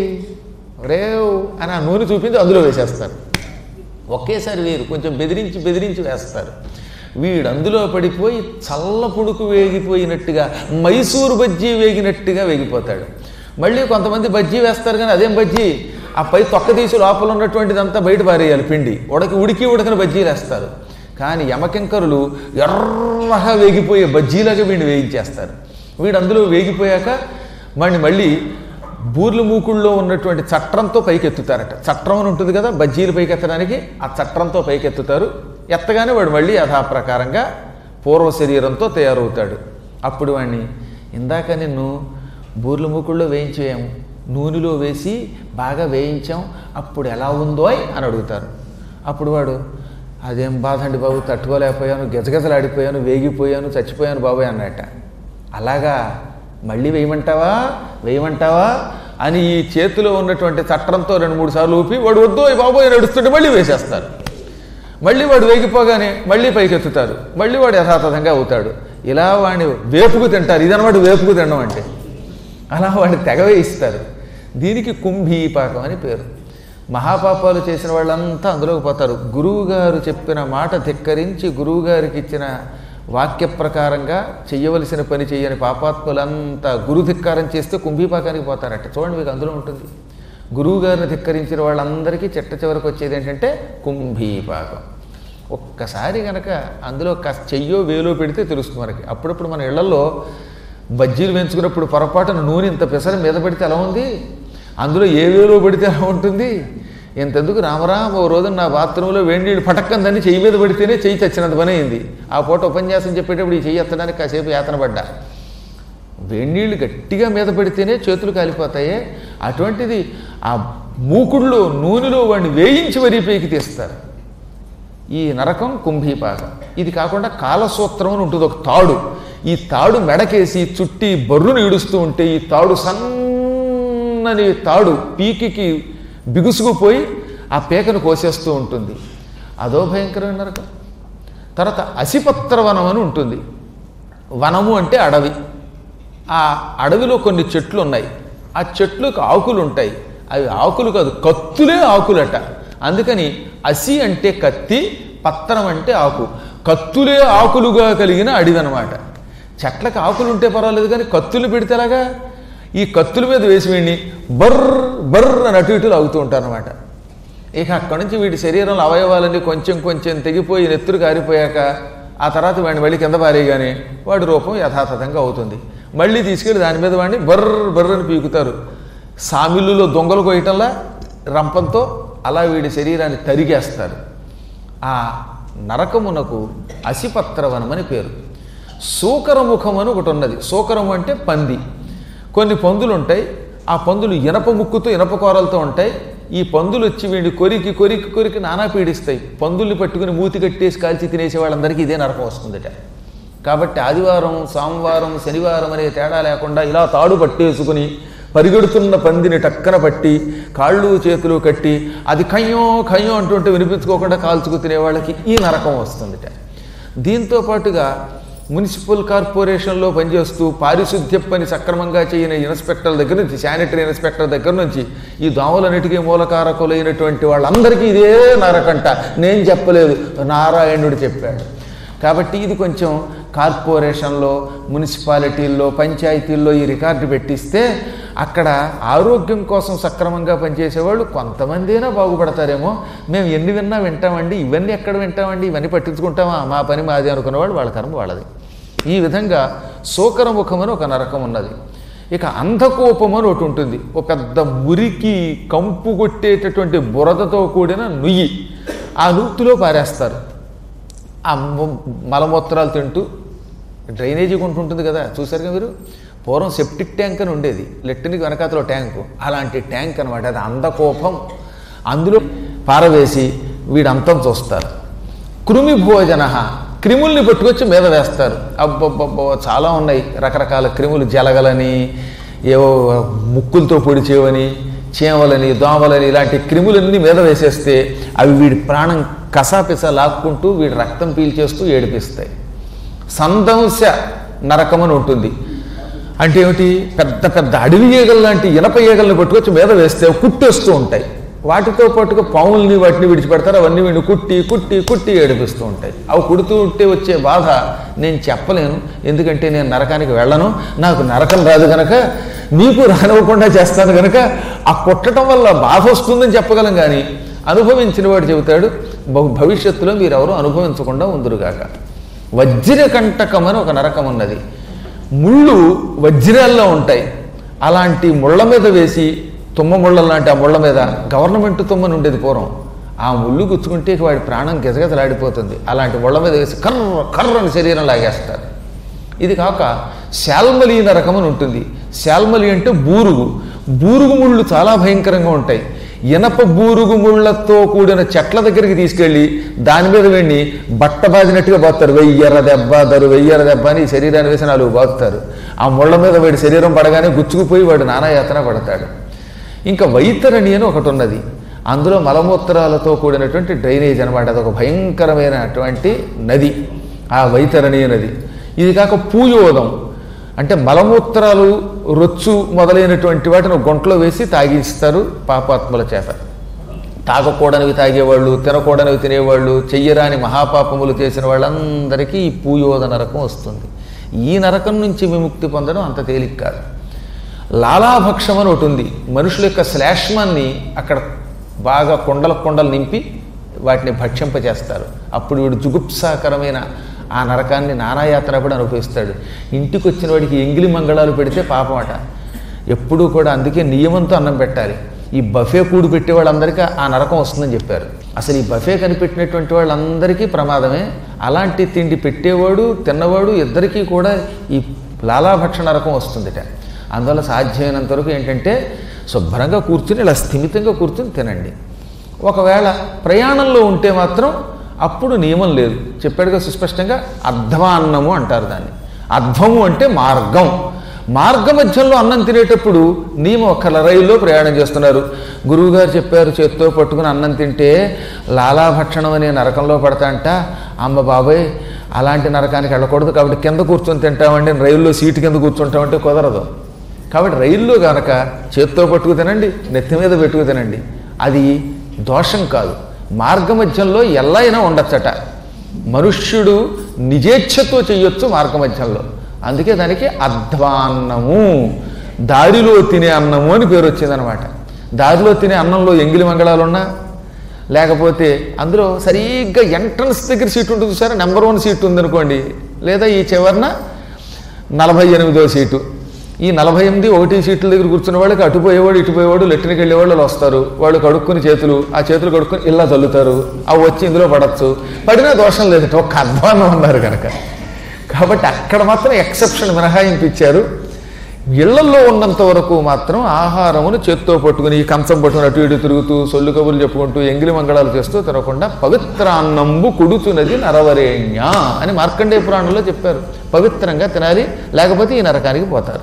రేవ్ అని ఆ నూనె చూపించి అందులో వేసేస్తారు ఒకేసారి వేరు కొంచెం బెదిరించి బెదిరించి వేస్తారు వీడు అందులో పడిపోయి చల్ల పుడుకు వేగిపోయినట్టుగా మైసూరు బజ్జీ వేగినట్టుగా వేగిపోతాడు మళ్ళీ కొంతమంది బజ్జీ వేస్తారు కానీ అదేం బజ్జీ ఆ పై తొక్క తీసి లోపల ఉన్నటువంటిదంతా బయట పారేయాలి పిండి ఉడకి ఉడికి ఉడకని బజ్జీలు వేస్తారు కానీ యమకింకరులు ఎర్రగా వేగిపోయే బజ్జీలాగా వీడిని వేయించేస్తారు వీడు అందులో వేగిపోయాక మళ్ళీ మళ్ళీ బూర్లు మూకుళ్ళలో ఉన్నటువంటి చట్రంతో పైకెత్తుతారట చట్రం అని ఉంటుంది కదా బజ్జీలు పైకెత్తడానికి ఆ చట్రంతో పైకెత్తుతారు ఎత్తగానే వాడు మళ్ళీ యథాప్రకారంగా పూర్వ శరీరంతో తయారవుతాడు అప్పుడు వాడిని ఇందాక నిన్ను బూర్లు మూకుళ్ళలో వేయించాము నూనెలో వేసి బాగా వేయించాం అప్పుడు ఎలా ఉందో అని అడుగుతారు అప్పుడు వాడు అదేం బాధ అండి బాబు తట్టుకోలేకపోయాను గజగజలాడిపోయాను వేగిపోయాను చచ్చిపోయాను బాబాయ్ అన్నట్ట అలాగా మళ్ళీ వేయమంటావా వేయమంటావా అని ఈ చేతిలో ఉన్నటువంటి చట్రంతో రెండు మూడు సార్లు ఊపి వాడు వద్దు ఈ బాబోయ్ నడుస్తుంటే మళ్ళీ వేసేస్తారు మళ్ళీ వాడు వేగిపోగానే మళ్ళీ పైకెత్తుతారు మళ్ళీ వాడు యథాతథంగా అవుతాడు ఇలా వాడిని వేపుకు తింటారు ఇదనమాట వేపుకు తినడం అంటే అలా వాడిని తెగ వేయిస్తారు దీనికి కుంభీపాకం అని పేరు మహాపాపాలు చేసిన వాళ్ళంతా అందులోకి పోతారు గురువుగారు చెప్పిన మాట ధిక్కరించి గురువుగారికి ఇచ్చిన వాక్య ప్రకారంగా చెయ్యవలసిన పని చేయని పాపాత్ములంతా గురు ధిక్కారం చేస్తే కుంభీపాకానికి పోతారట చూడండి మీకు అందులో ఉంటుంది గురువుగారిని ధిక్కరించిన వాళ్ళందరికీ చిట్ట చివరికి వచ్చేది ఏంటంటే కుంభీపాకం ఒక్కసారి గనక అందులో కాస్త చెయ్యో వేలో పెడితే తెలుస్తుంది మనకి అప్పుడప్పుడు మన ఇళ్లలో బజ్జీలు వేయించుకున్నప్పుడు పొరపాటున నూనె ఇంత పెసర మీద పడితే ఎలా ఉంది అందులో ఏ వేలో పడితే ఎలా ఉంటుంది ఇంతెందుకు రామరామ ఓ రోజున నా బాత్రూంలో వేడి నీళ్ళు పటక్కందని చెయ్యి మీద పడితేనే చెయ్యి చచ్చినంత పని అయింది ఆ పూట ఉపన్యాసం చెప్పేటప్పుడు ఈ చెయ్యి ఎత్తడానికి కాసేపు యాతన పడ్డా వేడినీళ్ళు గట్టిగా మీద పెడితేనే చేతులు కాలిపోతాయే అటువంటిది ఆ మూకుడులో నూనెలో వాడిని వేయించి వరి పైకి తీస్తారు ఈ నరకం కుంభీపాకం ఇది కాకుండా కాలసూత్రం అని ఉంటుంది ఒక తాడు ఈ తాడు మెడకేసి చుట్టి బర్రును ఈడుస్తూ ఉంటే ఈ తాడు సన్నని తాడు పీకికి బిగుసుకుపోయి ఆ పేకను కోసేస్తూ ఉంటుంది అదో భయంకరమైన నరకం తర్వాత అసిపత్ర వనం అని ఉంటుంది వనము అంటే అడవి ఆ అడవిలో కొన్ని చెట్లు ఉన్నాయి ఆ చెట్లకు ఆకులు ఉంటాయి అవి ఆకులు కాదు కత్తులే ఆకులట అందుకని అసి అంటే కత్తి పత్రం అంటే ఆకు కత్తులే ఆకులుగా కలిగిన అడవి అనమాట చెట్లకు ఆకులు ఉంటే పర్వాలేదు కానీ కత్తులు పెడితే ఎలాగా ఈ కత్తుల మీద వేసి వీడిని బర్ర్ బర్ర్ అని అటు ఇటులు అవుతూ ఉంటారనమాట ఇక అక్కడి నుంచి వీడి శరీరంలో అవయవాలన్నీ కొంచెం కొంచెం తెగిపోయి నెత్తురు కారిపోయాక ఆ తర్వాత వాడిని మళ్ళీ కింద పారేయగానే వాడి రూపం యథాతథంగా అవుతుంది మళ్ళీ తీసుకెళ్ళి దాని మీద వాడిని బర్ర బర్ర అని పీకుతారు సామిల్లులో దొంగలు కొయ్యటంలా రంపంతో అలా వీడి శరీరాన్ని తరిగేస్తారు ఆ నరకమునకు అసిపత్రవనం అని పేరు సూకరముఖం అని ఒకటి ఉన్నది సూకరము అంటే పంది కొన్ని పందులు ఉంటాయి ఆ పందులు ఇనప ముక్కుతో ఇనప కూరలతో ఉంటాయి ఈ పందులు వచ్చి వీడిని కొరికి కొరికి కొరికి నానా పీడిస్తాయి పందుల్ని పట్టుకుని మూతి కట్టేసి కాల్చి తినేసే వాళ్ళందరికీ ఇదే నరకం వస్తుందట కాబట్టి ఆదివారం సోమవారం శనివారం అనే తేడా లేకుండా ఇలా తాడు పట్టేసుకుని పరిగెడుతున్న పందిని టక్కన పట్టి కాళ్ళు చేతులు కట్టి అది కయ్యం కయ్యం అంటుంటే వినిపించుకోకుండా కాల్చుకు తినే వాళ్ళకి ఈ నరకం వస్తుందిట దీంతో పాటుగా మున్సిపల్ కార్పొరేషన్లో పనిచేస్తూ పారిశుద్ధ్య పని సక్రమంగా చేయని ఇన్స్పెక్టర్ దగ్గర నుంచి శానిటరీ ఇన్స్పెక్టర్ దగ్గర నుంచి ఈ దోమలన్నిటికీ మూలకారకులైనటువంటి వాళ్ళందరికీ ఇదే నరకంట నేను చెప్పలేదు నారాయణుడు చెప్పాడు కాబట్టి ఇది కొంచెం కార్పొరేషన్లో మున్సిపాలిటీల్లో పంచాయతీల్లో ఈ రికార్డు పెట్టిస్తే అక్కడ ఆరోగ్యం కోసం సక్రమంగా పనిచేసేవాళ్ళు కొంతమందినా బాగుపడతారేమో మేము ఎన్ని విన్నా వింటామండి ఇవన్నీ ఎక్కడ వింటామండి ఇవన్నీ పట్టించుకుంటామా మా పని మాది అనుకునేవాళ్ళు వాళ్ళ కర్మ వాళ్ళది ఈ విధంగా శోకరముఖం అని ఒక నరకం ఉన్నది ఇక అంధకోపం అని ఒకటి ఉంటుంది ఒక పెద్ద మురికి కంపు కొట్టేటటువంటి బురదతో కూడిన నుయ్యి ఆ నూతిలో పారేస్తారు ఆ ము- మలమూత్రాలు తింటూ డ్రైనేజీ గుంట ఉంటుంది కదా చూసారుగా మీరు పూర్వం సెప్టిక్ ట్యాంక్ అని ఉండేది లెట్టినికి వెనకాతలో ట్యాంకు అలాంటి ట్యాంక్ అనమాట అది అందకోపం అందులో పారవేసి వీడంతం చూస్తారు కృమి భోజన క్రిముల్ని పట్టుకొచ్చి మీద వేస్తారు అబ్బబ్బబ్బో చాలా ఉన్నాయి రకరకాల క్రిములు జలగలని ఏవో ముక్కులతో పొడిచేవని చీమలని దోమలని ఇలాంటి క్రిములన్నీ మీద వేసేస్తే అవి వీడి ప్రాణం కసాపిస లాక్కుంటూ వీడి రక్తం పీల్చేస్తూ ఏడిపిస్తాయి సందంశ నరకం అని ఉంటుంది అంటే ఏమిటి పెద్ద పెద్ద అడవి ఈగలు లాంటి ఇనప ఈగల్ని పట్టుకొచ్చి మీద వేస్తే కుట్టేస్తూ ఉంటాయి వాటితో పాటుగా పాముల్ని వాటిని విడిచిపెడతారు అవన్నీ వీడిని కుట్టి కుట్టి కుట్టి ఏడిపిస్తూ ఉంటాయి అవి కుడుతూ ఉంటే వచ్చే బాధ నేను చెప్పలేను ఎందుకంటే నేను నరకానికి వెళ్ళను నాకు నరకం రాదు గనక నీకు రానివ్వకుండా చేస్తాను గనక ఆ కుట్టడం వల్ల బాధ వస్తుందని చెప్పగలం కానీ అనుభవించిన వాడు చెబుతాడు బహు భవిష్యత్తులో మీరెవరూ అనుభవించకుండా ఉందురుగాక వజ్రకంటకం అని ఒక నరకం ఉన్నది ముళ్ళు వజ్రాల్లో ఉంటాయి అలాంటి ముళ్ళ మీద వేసి తుమ్మ ముళ్ళ లాంటి ఆ ముళ్ళ మీద గవర్నమెంట్ తుమ్మని ఉండేది పూర్వం ఆ ముళ్ళు గుచ్చుకుంటే ఇక వాడి ప్రాణం గెజగెజలాడిపోతుంది అలాంటి ముళ్ళ మీద వేసి కర్ర కర్రని శరీరం లాగేస్తారు ఇది కాక శాల్మలి నరకం అని ఉంటుంది శాల్మలి అంటే బూరుగు బూరుగు ముళ్ళు చాలా భయంకరంగా ఉంటాయి ఇనప బూరుగు ముళ్ళతో కూడిన చెట్ల దగ్గరికి తీసుకెళ్ళి దాని మీద వెళ్ళి బట్ట బాదినట్టుగా బాస్తారు వెయ్యర దెబ్బ దరు వెయ్యర దెబ్బ అని ఈ శరీరాన్ని వేసి నాలుగు బాదుతారు ఆ ముళ్ళ మీద వాడి శరీరం పడగానే గుచ్చుకుపోయి వాడు నానాయాతన పడతాడు ఇంకా వైతరణి అని ఒకటి ఉన్నది అందులో మలమూత్రాలతో కూడినటువంటి డ్రైనేజ్ అనమాట అదొక భయంకరమైనటువంటి నది ఆ వైతరణి నది ఇది కాక పూయోదం అంటే మలమూత్రాలు రొచ్చు మొదలైనటువంటి వాటిని గుంటలో వేసి తాగిస్తారు పాపాత్ముల చేత తాగకూడనివి తాగేవాళ్ళు తినకూడనివి తినేవాళ్ళు చెయ్యరాని మహాపాపములు చేసిన వాళ్ళందరికీ ఈ పూయోద నరకం వస్తుంది ఈ నరకం నుంచి విముక్తి పొందడం అంత తేలిక కాదు లాలాభక్షం అని ఒకటి ఉంది మనుషుల యొక్క శ్లేష్మాన్ని అక్కడ బాగా కొండల కొండలు నింపి వాటిని భక్షింపజేస్తారు అప్పుడు వీడు జుగుప్సాకరమైన ఆ నరకాన్ని నానాయాత్ర కూడా అనుభవిస్తాడు ఇంటికి వచ్చిన వాడికి ఎంగిలి మంగళాలు పెడితే పాపమట ఎప్పుడూ కూడా అందుకే నియమంతో అన్నం పెట్టాలి ఈ బఫే కూడు పెట్టే వాళ్ళందరికీ ఆ నరకం వస్తుందని చెప్పారు అసలు ఈ బఫే కనిపెట్టినటువంటి వాళ్ళందరికీ ప్రమాదమే అలాంటి తిండి పెట్టేవాడు తిన్నవాడు ఇద్దరికీ కూడా ఈ లాలాభక్ష నరకం వస్తుందిట అందువల్ల సాధ్యమైనంత వరకు ఏంటంటే శుభ్రంగా కూర్చుని ఇలా స్థిమితంగా కూర్చుని తినండి ఒకవేళ ప్రయాణంలో ఉంటే మాత్రం అప్పుడు నియమం లేదు చెప్పాడుగా సుస్పష్టంగా అధ్వాన్నము అంటారు దాన్ని అధ్వము అంటే మార్గం మార్గ మధ్యంలో అన్నం తినేటప్పుడు నియమం ఒక్కల రైల్లో ప్రయాణం చేస్తున్నారు గురువుగారు చెప్పారు చేత్తో పట్టుకుని అన్నం తింటే లాలాభక్షణం అనే నరకంలో పడతాంట అమ్మ బాబాయ్ అలాంటి నరకానికి వెళ్ళకూడదు కాబట్టి కింద కూర్చొని తింటామండి రైల్లో సీటు కింద కూర్చుంటామంటే కుదరదు కాబట్టి రైల్లో కనుక చేత్తో పట్టుకు తినండి నెత్తి మీద పెట్టుకు తినండి అది దోషం కాదు మార్గమధ్యంలో ఎలా అయినా ఉండొచ్చట మనుష్యుడు నిజేచ్ఛతో చెయ్యొచ్చు మార్గమధ్యంలో అందుకే దానికి అధ్వాన్నము దారిలో తినే అన్నము అని పేరు వచ్చిందనమాట దారిలో తినే అన్నంలో ఎంగిలి మంగళాలు ఉన్నా లేకపోతే అందులో సరిగ్గా ఎంట్రన్స్ దగ్గర సీట్ ఉంటుంది చూసారా నెంబర్ వన్ సీట్ ఉందనుకోండి లేదా ఈ చివరన నలభై ఎనిమిదో సీటు ఈ నలభై ఎనిమిది ఒకటి సీట్ల దగ్గర కూర్చున్న వాళ్ళకి అటుపోయేవాడు ఇటుపోయేవాడు లెట్టినకి వెళ్ళేవాళ్ళు వాళ్ళు వస్తారు వాళ్ళు కడుక్కుని చేతులు ఆ చేతులు కడుక్కొని ఇలా చల్లుతారు అవి వచ్చి ఇందులో పడచ్చు పడినా దోషం లేదట ఒక అధ్వానం ఉన్నారు కనుక కాబట్టి అక్కడ మాత్రం ఎక్సెప్షన్ మినహాయింపు ఇచ్చారు ఇళ్లలో ఉన్నంత వరకు మాత్రం ఆహారమును చేత్తో పట్టుకుని ఈ కంచం పట్టుకుని అటు ఇటు తిరుగుతూ సొల్లు కబుర్లు చెప్పుకుంటూ ఎంగిలి మంగళాలు చేస్తూ తినకుండా పవిత్రాన్నంబు కుడుతున్నది నరవరేణ్య అని మార్కండేయ పురాణంలో చెప్పారు పవిత్రంగా తినాలి లేకపోతే ఈ నరకానికి పోతారు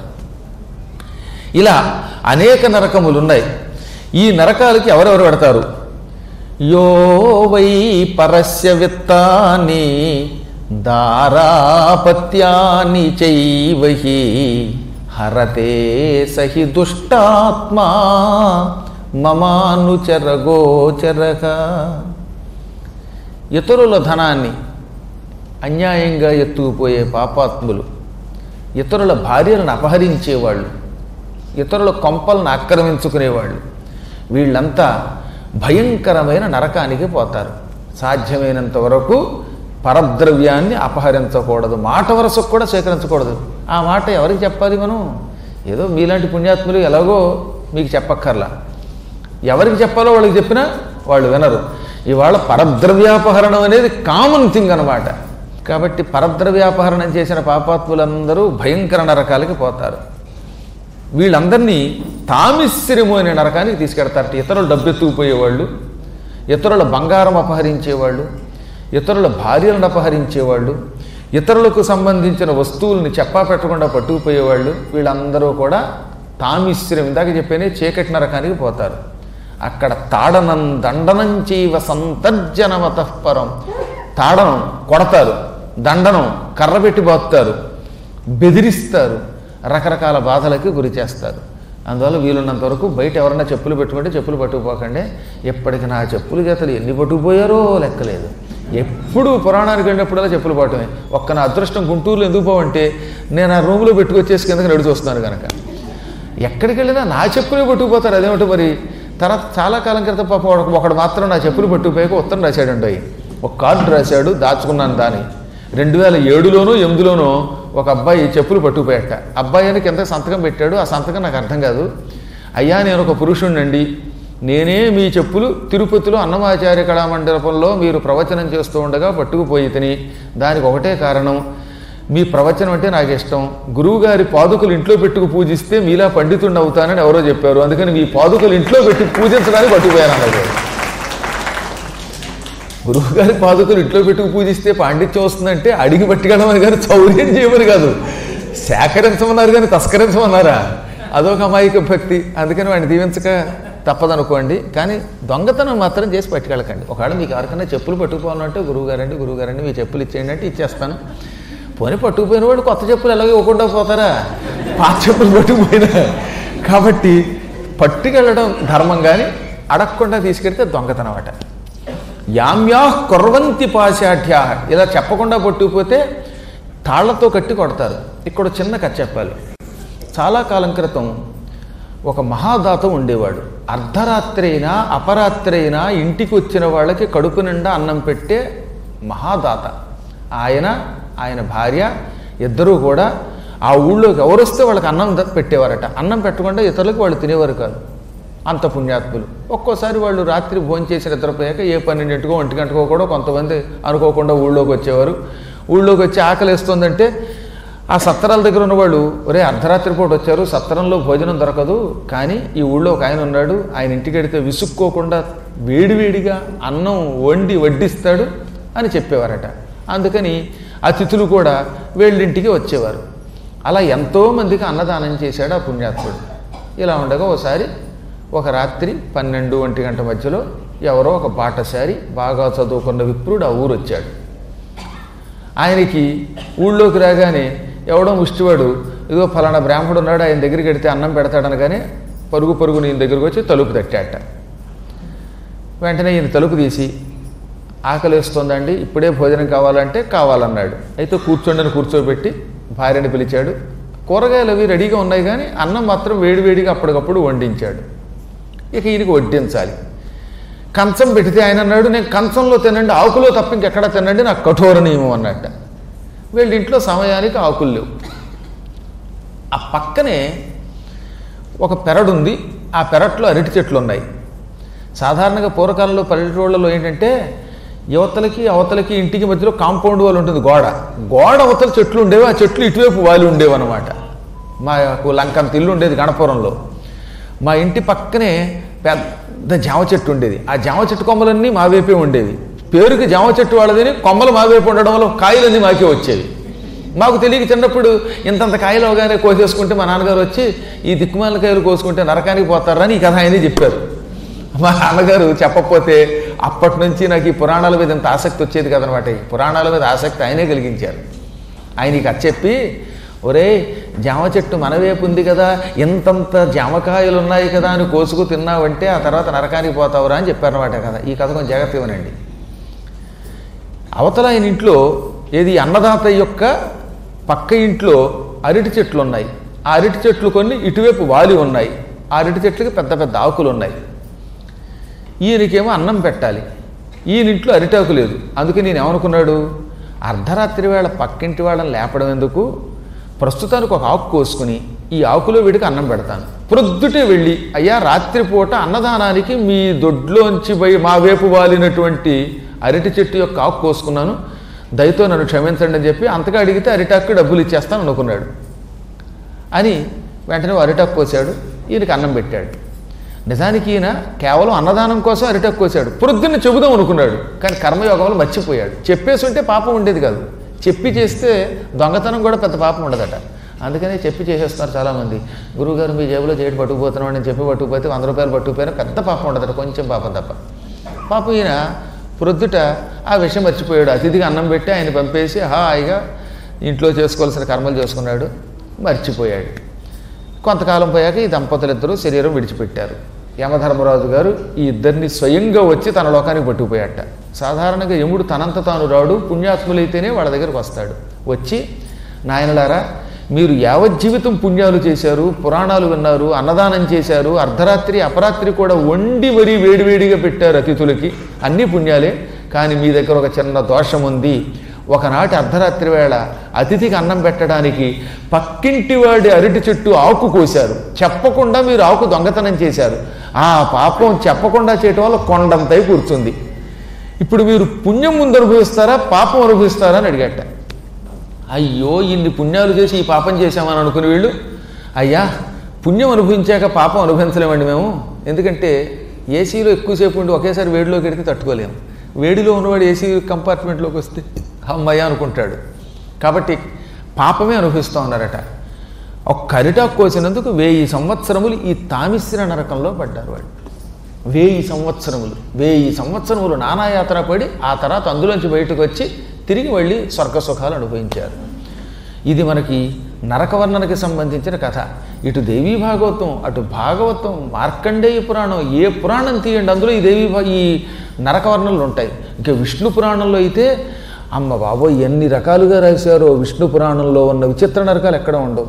ఇలా అనేక నరకములు ఉన్నాయి ఈ నరకాలకి ఎవరెవరు పెడతారు యో వై పరస్య విత్తాని దారాపత్యాని చైవహి హరతే సహి దుష్టాత్మా మమానుచర గోచరక ఇతరుల ధనాన్ని అన్యాయంగా ఎత్తుకుపోయే పాపాత్ములు ఇతరుల భార్యలను అపహరించేవాళ్ళు ఇతరుల కొంపలను ఆక్రమించుకునేవాళ్ళు వీళ్ళంతా భయంకరమైన నరకానికి పోతారు సాధ్యమైనంత వరకు పరద్రవ్యాన్ని అపహరించకూడదు మాట వరసకు కూడా సేకరించకూడదు ఆ మాట ఎవరికి చెప్పాలి మనం ఏదో మీలాంటి పుణ్యాత్ములు ఎలాగో మీకు చెప్పక్కర్లా ఎవరికి చెప్పాలో వాళ్ళకి చెప్పినా వాళ్ళు వినరు ఇవాళ పరద్రవ్యాపహరణం అనేది కామన్ థింగ్ అనమాట కాబట్టి పరద్రవ్యాపహరణం చేసిన పాపాత్ములందరూ భయంకర నరకాలకి పోతారు వీళ్ళందరినీ తామిశ్రము అనే నరకానికి తీసుకెడతారట ఇతరులు డబ్బెత్తుకుపోయేవాళ్ళు ఇతరుల బంగారం అపహరించేవాళ్ళు ఇతరుల భార్యలను అపహరించేవాళ్ళు ఇతరులకు సంబంధించిన వస్తువుల్ని చెప్పా పెట్టకుండా పట్టుకుపోయేవాళ్ళు వీళ్ళందరూ కూడా తామిశ్రం ఇందాక చెప్పేనే చీకటి నరకానికి పోతారు అక్కడ తాడనం దండనం చైవ సంతర్జనమతఃపరం తాడనం కొడతారు దండనం కర్ర పెట్టి బాపుతారు బెదిరిస్తారు రకరకాల బాధలకి గురి చేస్తారు అందువల్ల వీలున్నంత వరకు బయట ఎవరన్నా చెప్పులు పెట్టుకుంటే చెప్పులు పట్టుకుపోకండి ఎప్పటికి నా చెప్పులు చేతలు ఎన్ని పట్టుకుపోయారో లెక్కలేదు ఎప్పుడు పురాణానికి వెళ్ళినప్పుడల్లా చెప్పులు పోవటమే ఒక్క నా అదృష్టం గుంటూరులో ఎందుకు పోవంటే నేను ఆ రూములో పెట్టుకొచ్చేసి కిందకి నడిచి వస్తున్నాను కనుక ఎక్కడికి వెళ్ళినా నా చెప్పులే పట్టుకుపోతారు అదేమిటో మరి తర్వాత చాలా కాలం క్రితం పాప ఒకడు ఒకడు మాత్రం నా చెప్పులు పట్టుకుపోయాక ఉత్తరం రాశాడండి అవి ఒక కార్డు రాశాడు దాచుకున్నాను దాని రెండు వేల ఏడులోనో ఎనిమిదిలోనో ఒక అబ్బాయి చెప్పులు పట్టుకుపోయాట అబ్బాయి అని కింద సంతకం పెట్టాడు ఆ సంతకం నాకు అర్థం కాదు అయ్యా నేను ఒక పురుషుణ్ణండి నేనే మీ చెప్పులు తిరుపతిలో అన్నమాచార్య కళామండపంలో మీరు ప్రవచనం చేస్తూ ఉండగా పట్టుకుపోయి తిని దానికి ఒకటే కారణం మీ ప్రవచనం అంటే నాకు ఇష్టం గురువుగారి పాదుకలు ఇంట్లో పెట్టుకు పూజిస్తే మీలా పండితుడిని అవుతానని ఎవరో చెప్పారు అందుకని మీ పాదుకలు ఇంట్లో పెట్టి పూజించడానికి పట్టుకుపోయాను అన్నది గురువుగారి పాదుకలు ఇంట్లో పెట్టుకు పూజిస్తే పాండిత్యం వస్తుందంటే అడిగి పట్టుకెళ్ళమని కానీ చౌర్యం చేయమని కాదు సేకరించమన్నారు కానీ తస్కరించమన్నారా అదొక అమాయక భక్తి అందుకని వాడిని దీవించక తప్పదనుకోండి కానీ దొంగతనం మాత్రం చేసి పట్టుకెళ్ళకండి ఒకవేళ మీకు ఎవరికైనా చెప్పులు పట్టుకుపోవాలంటే గురువుగారండి గురువుగారండి మీ చెప్పులు ఇచ్చేయండి అంటే ఇచ్చేస్తాను పోనీ పట్టుకుపోయిన వాడు కొత్త చెప్పులు ఎలాగో ఇవ్వకుండా పోతారా పాత చెప్పులు పట్టుకుపోయినా కాబట్టి పట్టుకెళ్ళడం ధర్మం కానీ అడగకుండా తీసుకెడితే దొంగతనం అట యామ్యా కుర్వంతి పాశాఠ్యా ఇలా చెప్పకుండా పట్టుకుపోతే తాళ్లతో కట్టి కొడతారు ఇక్కడ చిన్న కథ చెప్పాలి చాలా కాలం క్రితం ఒక మహాదాత ఉండేవాడు అర్ధరాత్రి అయినా అపరాత్రి అయినా ఇంటికి వచ్చిన వాళ్ళకి కడుపు నిండా అన్నం పెట్టే మహాదాత ఆయన ఆయన భార్య ఇద్దరూ కూడా ఆ ఊళ్ళోకి ఎవరు వస్తే వాళ్ళకి అన్నం ద- పెట్టేవారట అన్నం పెట్టకుండా ఇతరులకు వాళ్ళు తినేవారు కాదు అంత పుణ్యాత్ములు ఒక్కోసారి వాళ్ళు రాత్రి భోజనం చేసి నిద్రపోయాక ఏ పన్నెండింటికో ఒంటి గంటకో కూడా కొంతమంది అనుకోకుండా ఊళ్ళోకి వచ్చేవారు ఊళ్ళోకి వచ్చి ఆకలి వేస్తుందంటే ఆ సత్తరాల దగ్గర ఉన్నవాళ్ళు ఒరే అర్ధరాత్రి పూట వచ్చారు సత్తరంలో భోజనం దొరకదు కానీ ఈ ఊళ్ళో ఒక ఆయన ఉన్నాడు ఆయన ఇంటికి వెడితే విసుక్కోకుండా వేడివేడిగా అన్నం వండి వడ్డిస్తాడు అని చెప్పేవారట అందుకని అతిథులు కూడా వీళ్ళింటికి వచ్చేవారు అలా ఎంతోమందికి అన్నదానం చేశాడు ఆ పుణ్యాత్ముడు ఇలా ఉండగా ఒకసారి ఒక రాత్రి పన్నెండు ఒంటి గంట మధ్యలో ఎవరో ఒక బాటసారి బాగా చదువుకున్న విప్రుడు ఆ ఊరు వచ్చాడు ఆయనకి ఊళ్ళోకి రాగానే ఎవడో ముష్టివాడు ఇదిగో ఫలానా బ్రాహ్మడు ఉన్నాడు ఆయన దగ్గరికి వెడితే అన్నం పెడతాడనగానే పరుగు పరుగు నేను దగ్గరికి వచ్చి తలుపు తట్టాట వెంటనే ఈయన తలుపు తీసి ఆకలిస్తుందండి ఇప్పుడే భోజనం కావాలంటే కావాలన్నాడు అయితే కూర్చోండి కూర్చోబెట్టి భార్యని పిలిచాడు కూరగాయలు అవి రెడీగా ఉన్నాయి కానీ అన్నం మాత్రం వేడివేడిగా అప్పటికప్పుడు వండించాడు ఇక ఈయనకి వడ్డించాలి కంచం పెడితే ఆయన అన్నాడు నేను కంచంలో తినండి ఆకులో తప్ప ఇంకెక్కడ తినండి నాకు కఠోర నియమం అన్నట్ట వీళ్ళ ఇంట్లో సమయానికి ఆకులు లేవు ఆ పక్కనే ఒక పెరడుంది ఆ పెరట్లో అరటి చెట్లు ఉన్నాయి సాధారణంగా పూర్వకాలంలో పల్లెటూళ్ళలో ఏంటంటే యువతలకి అవతలకి ఇంటికి మధ్యలో కాంపౌండ్ వాళ్ళు ఉంటుంది గోడ గోడ అవతల చెట్లు ఉండేవి ఆ చెట్లు ఇటువైపు వాలి ఉండేవి అనమాట మాకు లంకంత ఇల్లు ఉండేది గణపురంలో మా ఇంటి పక్కనే పెద్ద జామ చెట్టు ఉండేది ఆ జామ చెట్టు కొమ్మలన్నీ మా వైపే ఉండేవి పేరుకి జామ చెట్టు వాళ్ళదని కొమ్మలు మా వైపు ఉండడం వల్ల కాయలన్నీ మాకే వచ్చేవి మాకు తెలియక చిన్నప్పుడు ఇంతంత కాయలు అవగానే కోసేసుకుంటే మా నాన్నగారు వచ్చి ఈ దిక్కుమాల కాయలు కోసుకుంటే నరకానికి పోతారని ఈ కథ ఆయనే చెప్పారు మా నాన్నగారు చెప్పకపోతే అప్పటి నుంచి నాకు ఈ పురాణాల మీద ఇంత ఆసక్తి వచ్చేది కదనమాట ఈ పురాణాల మీద ఆసక్తి ఆయనే కలిగించారు ఆయన ఈ కథ చెప్పి ఒరే జామ చెట్టు మన వైపు ఉంది కదా ఇంతంత జామకాయలు ఉన్నాయి కదా అని కోసుకు తిన్నావంటే ఆ తర్వాత నరకానికి పోతావురా అని చెప్పారనమాట కదా ఈ కథ కొంచెం జాగ్రత్త ఇవ్వనండి అవతల ఆయన ఇంట్లో ఏది అన్నదాత యొక్క పక్క ఇంట్లో అరటి చెట్లు ఉన్నాయి ఆ అరటి చెట్లు కొన్ని ఇటువైపు వాలి ఉన్నాయి ఆ అరటి చెట్లకి పెద్ద పెద్ద ఆకులు ఉన్నాయి ఈయనకేమో అన్నం పెట్టాలి ఈయన ఇంట్లో అరిటాకు లేదు అందుకే నేను ఏమనుకున్నాడు అర్ధరాత్రి వేళ పక్కింటి వాళ్ళని లేపడం ఎందుకు ప్రస్తుతానికి ఒక ఆకు కోసుకుని ఈ ఆకులో వీడికి అన్నం పెడతాను ప్రొద్దుటే వెళ్ళి అయ్యా రాత్రిపూట అన్నదానానికి మీ దొడ్లోంచి పోయి మా వైపు వాలినటువంటి అరటి చెట్టు యొక్క ఆకు కోసుకున్నాను దయతో నన్ను క్షమించండి అని చెప్పి అంతగా అడిగితే అరిటాకు డబ్బులు ఇచ్చేస్తాను అనుకున్నాడు అని వెంటనే అరిటాకు కోసాడు ఈయనకి అన్నం పెట్టాడు నిజానికి ఈయన కేవలం అన్నదానం కోసం అరిటాకు కోసాడు పొద్దున్న చెబుదాం అనుకున్నాడు కానీ కర్మయోగంలో మర్చిపోయాడు చెప్పేసి ఉంటే పాపం ఉండేది కాదు చెప్పి చేస్తే దొంగతనం కూడా పెద్ద పాపం ఉండదట అందుకనే చెప్పి చేసేస్తున్నారు చాలామంది గురువుగారు మీ జేబులో చేయడం పట్టుకుపోతున్నాం అని చెప్పి పట్టుకుపోతే వంద రూపాయలు పట్టుకుపోయినా పెద్ద పాపం ఉండదట కొంచెం పాపం తప్ప పాపం ఈయన ప్రొద్దుట ఆ విషయం మర్చిపోయాడు అతిథిగా అన్నం పెట్టి ఆయన పంపేసి హాయిగా ఇంట్లో చేసుకోవాల్సిన కర్మలు చేసుకున్నాడు మర్చిపోయాడు కొంతకాలం పోయాక ఈ దంపతులిద్దరూ శరీరం విడిచిపెట్టారు యమధర్మరాజు గారు ఈ ఇద్దరిని స్వయంగా వచ్చి తన లోకానికి పట్టుకుపోయాట సాధారణంగా యముడు తనంత తాను రాడు పుణ్యాత్ములైతేనే వాళ్ళ దగ్గరకు వస్తాడు వచ్చి నాయనలారా మీరు యావజ్జీవితం పుణ్యాలు చేశారు పురాణాలు విన్నారు అన్నదానం చేశారు అర్ధరాత్రి అపరాత్రి కూడా వండి మరీ వేడివేడిగా పెట్టారు అతిథులకి అన్ని పుణ్యాలే కానీ మీ దగ్గర ఒక చిన్న దోషం ఉంది ఒకనాటి అర్ధరాత్రి వేళ అతిథికి అన్నం పెట్టడానికి పక్కింటి వాడి అరటి చెట్టు ఆకు కోశారు చెప్పకుండా మీరు ఆకు దొంగతనం చేశారు ఆ పాపం చెప్పకుండా చేయటం వల్ల కొండంతై కూర్చుంది ఇప్పుడు మీరు పుణ్యం ముందు అనుభవిస్తారా పాపం అనుభవిస్తారా అని అడిగట అయ్యో ఇన్ని పుణ్యాలు చేసి ఈ పాపం చేశామని అనుకుని వీళ్ళు అయ్యా పుణ్యం అనుభవించాక పాపం అనుభవించలేమండి మేము ఎందుకంటే ఏసీలో ఎక్కువసేపు ఉండి ఒకేసారి వేడిలోకి ఎడితే తట్టుకోలేము వేడిలో ఉన్నవాడు ఏసీ కంపార్ట్మెంట్లోకి వస్తే అమ్మయ్య అనుకుంటాడు కాబట్టి పాపమే అనుభవిస్తూ ఉన్నారట ఒక్క అరిటాకు కోసినందుకు వెయ్యి సంవత్సరములు ఈ తామిశ్ర నరకంలో పడ్డారు వాళ్ళు వెయ్యి సంవత్సరములు వెయ్యి సంవత్సరములు నానాయాత్ర పడి ఆ తర్వాత అందులోంచి బయటకు వచ్చి తిరిగి వెళ్ళి స్వర్గ సుఖాలు అనుభవించారు ఇది మనకి నరకవర్ణనకి సంబంధించిన కథ ఇటు దేవీ భాగవతం అటు భాగవతం మార్కండేయ పురాణం ఏ పురాణం తీయండి అందులో ఈ దేవీ భా- ఈ నరకవర్ణనలు ఉంటాయి ఇక విష్ణు పురాణంలో అయితే అమ్మ బాబోయ్ ఎన్ని రకాలుగా రాశారో విష్ణు పురాణంలో ఉన్న విచిత్ర నరకాలు ఎక్కడ ఉండవు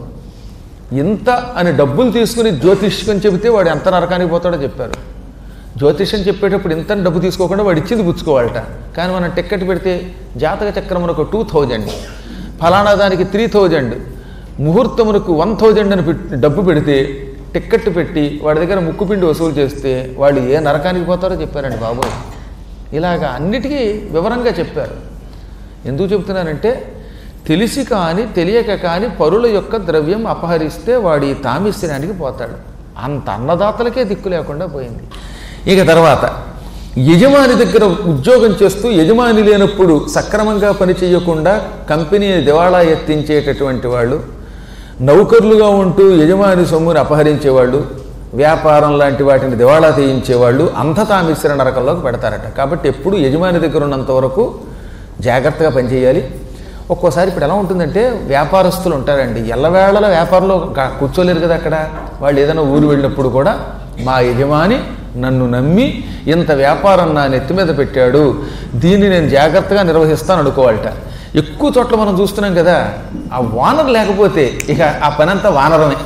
ఇంత అని డబ్బులు తీసుకుని జ్యోతిష్కం చెబితే వాడు ఎంత నరకానికి పోతాడో చెప్పారు జ్యోతిష్యం చెప్పేటప్పుడు ఇంత డబ్బు తీసుకోకుండా వాడు ఇచ్చింది పుచ్చుకోవాలట కానీ మనం టిక్కెట్ పెడితే జాతక చక్రమునకు టూ థౌజండ్ ఫలానా దానికి త్రీ థౌజండ్ ముహూర్తమునకు వన్ థౌజండ్ అని పెట్టి డబ్బు పెడితే టిక్కెట్ పెట్టి వాడి దగ్గర ముక్కుపిండి వసూలు చేస్తే వాళ్ళు ఏ నరకానికి పోతారో చెప్పారండి బాబోయ్ ఇలాగా అన్నిటికీ వివరంగా చెప్పారు ఎందుకు చెబుతున్నానంటే తెలిసి కాని తెలియక కాని పరుల యొక్క ద్రవ్యం అపహరిస్తే వాడి తామిశ్రానికి పోతాడు అంత అన్నదాతలకే దిక్కు లేకుండా పోయింది ఇక తర్వాత యజమాని దగ్గర ఉద్యోగం చేస్తూ యజమాని లేనప్పుడు సక్రమంగా పని చేయకుండా కంపెనీని దివాళా ఎత్తించేటటువంటి వాళ్ళు నౌకర్లుగా ఉంటూ యజమాని సొమ్ముని అపహరించేవాళ్ళు వ్యాపారం లాంటి వాటిని దివాళా తీయించేవాళ్ళు అంధతామిశ్ర నరకంలోకి పెడతారట కాబట్టి ఎప్పుడు యజమాని దగ్గర ఉన్నంత వరకు జాగ్రత్తగా పనిచేయాలి ఒక్కోసారి ఇప్పుడు ఎలా ఉంటుందంటే వ్యాపారస్తులు ఉంటారండి ఎల్లవేళల వ్యాపారంలో గా- కూర్చోలేరు కదా అక్కడ వాళ్ళు ఏదైనా ఊరు వెళ్ళినప్పుడు కూడా మా యజమాని నన్ను నమ్మి ఇంత వ్యాపారం నా నెత్తి మీద పెట్టాడు దీన్ని నేను జాగ్రత్తగా నిర్వహిస్తాను అనుకోవాలట ఎక్కువ చోట్ల మనం చూస్తున్నాం కదా ఆ వానర్ లేకపోతే ఇక ఆ పనంతా వానరమే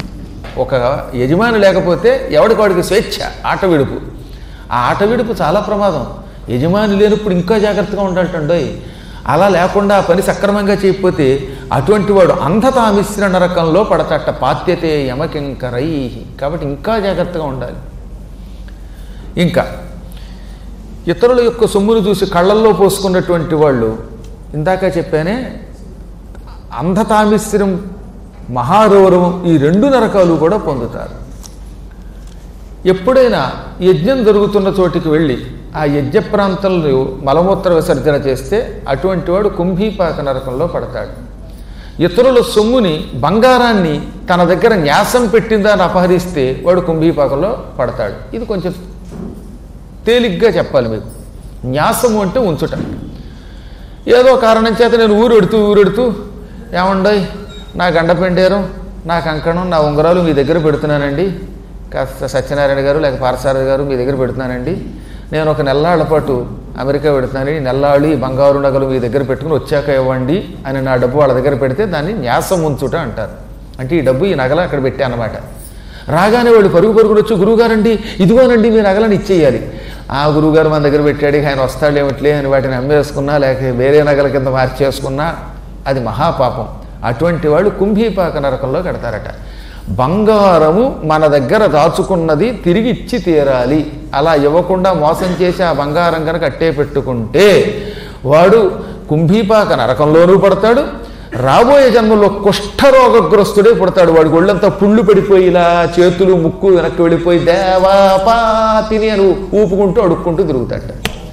ఒక యజమాని లేకపోతే ఎవడికి వాడికి స్వేచ్ఛ ఆట విడుపు ఆ ఆట విడుపు చాలా ప్రమాదం యజమాని లేనప్పుడు ఇంకా జాగ్రత్తగా ఉండాలటండోయ్ అలా లేకుండా ఆ పని సక్రమంగా చేయకపోతే అటువంటి వాడు అంధతామిశ్ర నరకంలో పడతట పాత్యతే యమకింకరై కాబట్టి ఇంకా జాగ్రత్తగా ఉండాలి ఇంకా ఇతరుల యొక్క సొమ్మును చూసి కళ్ళల్లో పోసుకున్నటువంటి వాళ్ళు ఇందాక చెప్పానే అంధతామిశ్రం మహారౌరవం ఈ రెండు నరకాలు కూడా పొందుతారు ఎప్పుడైనా యజ్ఞం జరుగుతున్న చోటికి వెళ్ళి ఆ యజ్ఞ ప్రాంతంలో మలమూత్ర విసర్జన చేస్తే అటువంటి వాడు కుంభీపాక నరకంలో పడతాడు ఇతరుల సొమ్ముని బంగారాన్ని తన దగ్గర న్యాసం పెట్టిందని అపహరిస్తే వాడు కుంభీపాకంలో పడతాడు ఇది కొంచెం తేలిగ్గా చెప్పాలి మీకు న్యాసము అంటే ఉంచుట ఏదో కారణం చేత నేను ఊరెడుతూ ఊరెడుతూ ఏమండోయ్ నా గండపెండేరం నా కంకణం నా ఉంగరాలు మీ దగ్గర పెడుతున్నానండి కాస్త సత్యనారాయణ గారు లేక పారసారథి గారు మీ దగ్గర పెడుతున్నానండి నేను ఒక నెల్లాళ్ల పాటు అమెరికా పెడుతున్నాను ఈ నెల్లాళ్ళు ఈ బంగారు నగలు మీ దగ్గర పెట్టుకుని వచ్చాక ఇవ్వండి అని నా డబ్బు వాళ్ళ దగ్గర పెడితే దాన్ని న్యాసం ఉంచుట అంటారు అంటే ఈ డబ్బు ఈ నగల అక్కడ పెట్టా అనమాట రాగానే వాళ్ళు పరుగు పరుగులు వచ్చి గురువుగారండి ఇదిగోనండి మీ నగలను ఇచ్చేయాలి ఆ గురువుగారు మన దగ్గర పెట్టాడు ఇక ఆయన వస్తాడేమిట్లే అని వాటిని అమ్మేసుకున్నా లేక వేరే నగల కింద మార్చేసుకున్నా అది మహాపాపం అటువంటి వాళ్ళు కుంభీపాక నరకంలో కడతారట బంగారము మన దగ్గర దాచుకున్నది తిరిగి ఇచ్చి తీరాలి అలా ఇవ్వకుండా మోసం చేసి ఆ బంగారం కనుక అట్టే పెట్టుకుంటే వాడు కుంభీపాక నరకంలోనూ పడతాడు రాబోయే జన్మలో కుష్ఠరోగగ్రస్తుడే పుడతాడు వాడికి ఒళ్ళంతా పుళ్ళు పడిపోయి ఇలా చేతులు ముక్కు వెనక్కి వెళ్ళిపోయి దేవా పాతిని అని ఊపుకుంటూ అడుక్కుంటూ తిరుగుతాడు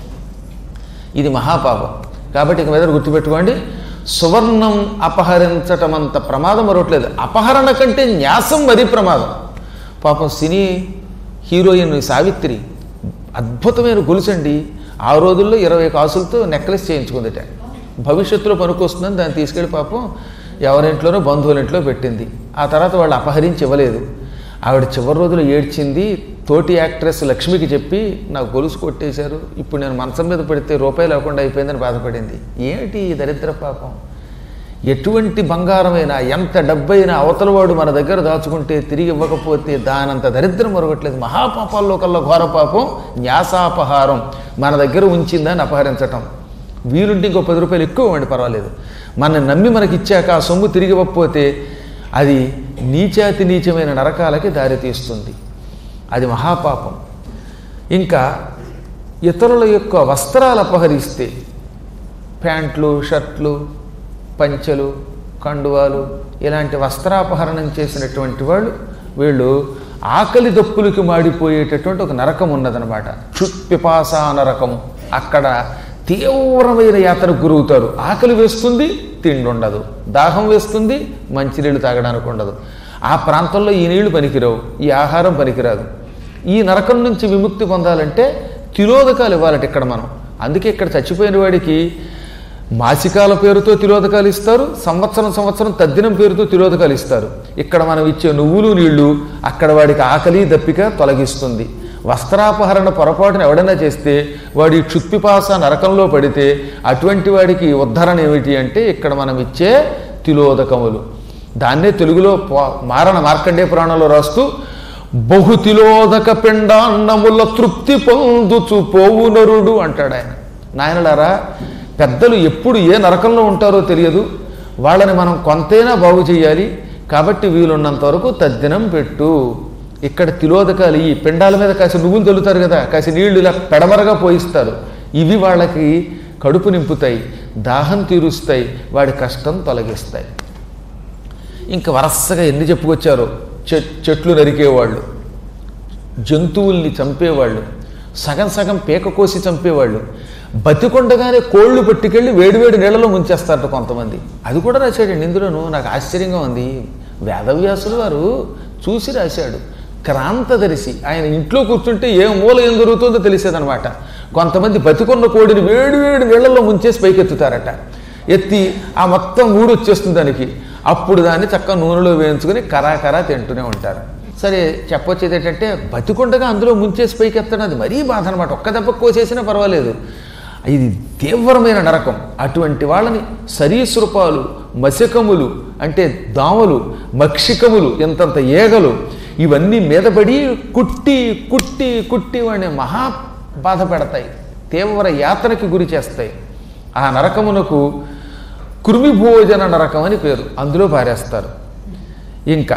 ఇది మహాపాపం కాబట్టి ఇక మీద గుర్తుపెట్టుకోండి సువర్ణం అపహరించటం అంత ప్రమాదం మరొకట్లేదు అపహరణ కంటే న్యాసం మరీ ప్రమాదం పాపం సినీ హీరోయిన్ సావిత్రి అద్భుతమైన గొలుసండి ఆ రోజుల్లో ఇరవై కాసులతో నెక్లెస్ చేయించుకుందిట భవిష్యత్తులో పనికొస్తుందని దాన్ని తీసుకెళ్ళి పాపం ఎవరింట్లోనో బంధువుల ఇంట్లో పెట్టింది ఆ తర్వాత వాళ్ళు అపహరించి ఇవ్వలేదు ఆవిడ చివరి రోజులు ఏడ్చింది తోటి యాక్ట్రెస్ లక్ష్మికి చెప్పి నాకు గొలుసు కొట్టేశారు ఇప్పుడు నేను మంచం మీద పెడితే రూపాయి లేకుండా అయిపోయిందని బాధపడింది ఏమిటి ఈ దరిద్ర పాపం ఎటువంటి బంగారమైనా ఎంత డబ్బైనా అవతలవాడు మన దగ్గర దాచుకుంటే తిరిగి ఇవ్వకపోతే దానంత దరిద్రం మరొకట్లేదు మహాపాపాల్లో కల్లా ఘోర పాపం న్యాసాపహారం మన దగ్గర ఉంచిందని అపహరించటం వీలుంటే ఇంకో పది రూపాయలు ఎక్కువ ఇవ్వండి పర్వాలేదు మన నమ్మి మనకి ఇచ్చాక ఆ సొమ్ము తిరిగి ఇవ్వకపోతే అది నీచాతి నీచమైన నరకాలకి దారితీస్తుంది అది మహాపాపం ఇంకా ఇతరుల యొక్క వస్త్రాలు అపహరిస్తే ప్యాంట్లు షర్ట్లు పంచెలు కండువాలు ఇలాంటి వస్త్రాపహరణం చేసినటువంటి వాళ్ళు వీళ్ళు ఆకలి దప్పులకి మాడిపోయేటటువంటి ఒక నరకం ఉన్నదనమాట క్షుత్పిపాస నరకం అక్కడ తీవ్రమైన యాత్రకు గురవుతారు ఆకలి వేస్తుంది తిండి ఉండదు దాహం వేస్తుంది మంచినీళ్ళు తాగడానికి ఉండదు ఆ ప్రాంతంలో ఈ నీళ్లు పనికిరావు ఈ ఆహారం పనికిరాదు ఈ నరకం నుంచి విముక్తి పొందాలంటే తిలోదకాలు ఇవ్వాలట ఇక్కడ మనం అందుకే ఇక్కడ చచ్చిపోయిన వాడికి మాసికాల పేరుతో తిలోదకాలు ఇస్తారు సంవత్సరం సంవత్సరం తద్దినం పేరుతో తిలోదకాలు ఇస్తారు ఇక్కడ మనం ఇచ్చే నువ్వులు నీళ్లు అక్కడ వాడికి ఆకలి దప్పిక తొలగిస్తుంది వస్త్రాపహరణ పొరపాటున ఎవడైనా చేస్తే వాడి క్షుత్పిపాస నరకంలో పడితే అటువంటి వాడికి ఉద్ధరణ ఏమిటి అంటే ఇక్కడ మనం ఇచ్చే తిలోదకములు దాన్నే తెలుగులో పో- మారణ మార్కండే పురాణంలో రాస్తూ బహు తిలోదక పిండాన్నముల తృప్తి పొందుచు పోవు నరుడు అంటాడు ఆయన నాయనలారా పెద్దలు ఎప్పుడు ఏ నరకంలో ఉంటారో తెలియదు వాళ్ళని మనం కొంతైనా బాగు చేయాలి కాబట్టి వీలున్నంత వరకు తద్దినం పెట్టు ఇక్కడ తిలోదకాలు ఈ పిండాల మీద కాసి నువ్వులు తల్లుతారు కదా కాసి నీళ్లు ఇలా పెడమరగా పోయిస్తారు ఇవి వాళ్ళకి కడుపు నింపుతాయి దాహం తీరుస్తాయి వాడి కష్టం తొలగిస్తాయి ఇంకా వరసగా ఎన్ని చెప్పుకొచ్చారో చె- చెట్లు నరికేవాళ్ళు జంతువుల్ని చంపేవాళ్ళు సగం సగం పీక కోసి చంపేవాళ్ళు బతికొండగానే కోళ్ళు పట్టుకెళ్ళి వేడివేడి నీళ్ళలో ముంచేస్తారట కొంతమంది అది కూడా రాశాడండి ఇందులోనూ నాకు ఆశ్చర్యంగా ఉంది వేదవ్యాసులు వారు చూసి రాశాడు క్రాంతదర్శి ఆయన ఇంట్లో కూర్చుంటే ఏ మూల ఏం జరుగుతుందో తెలిసేదనమాట కొంతమంది బతికున్న కోడిని వేడివేడి నీళ్ళలో ముంచేసి పైకెత్తుతారట ఎత్తి ఆ మొత్తం ఊరు వచ్చేస్తుంది దానికి అప్పుడు దాన్ని చక్కగా నూనెలో వేయించుకొని కరాకరా తింటూనే ఉంటారు సరే చెప్పొచ్చేది ఏంటంటే బతికుండగా అందులో ముంచేసి పైకి ఎత్తడం అది మరీ బాధ అనమాట ఒక్క దెబ్బ కోసేసినా పర్వాలేదు ఇది తీవ్రమైన నరకం అటువంటి వాళ్ళని సరీసృపాలు మశకములు అంటే దామలు మక్షికములు ఎంతంత ఏగలు ఇవన్నీ మీదపడి కుట్టి కుట్టి కుట్టి వాడిని మహా బాధ పెడతాయి తీవ్ర యాతనకి గురి చేస్తాయి ఆ నరకమునకు కృమి భోజన నరకం అని పేరు అందులో పారేస్తారు ఇంకా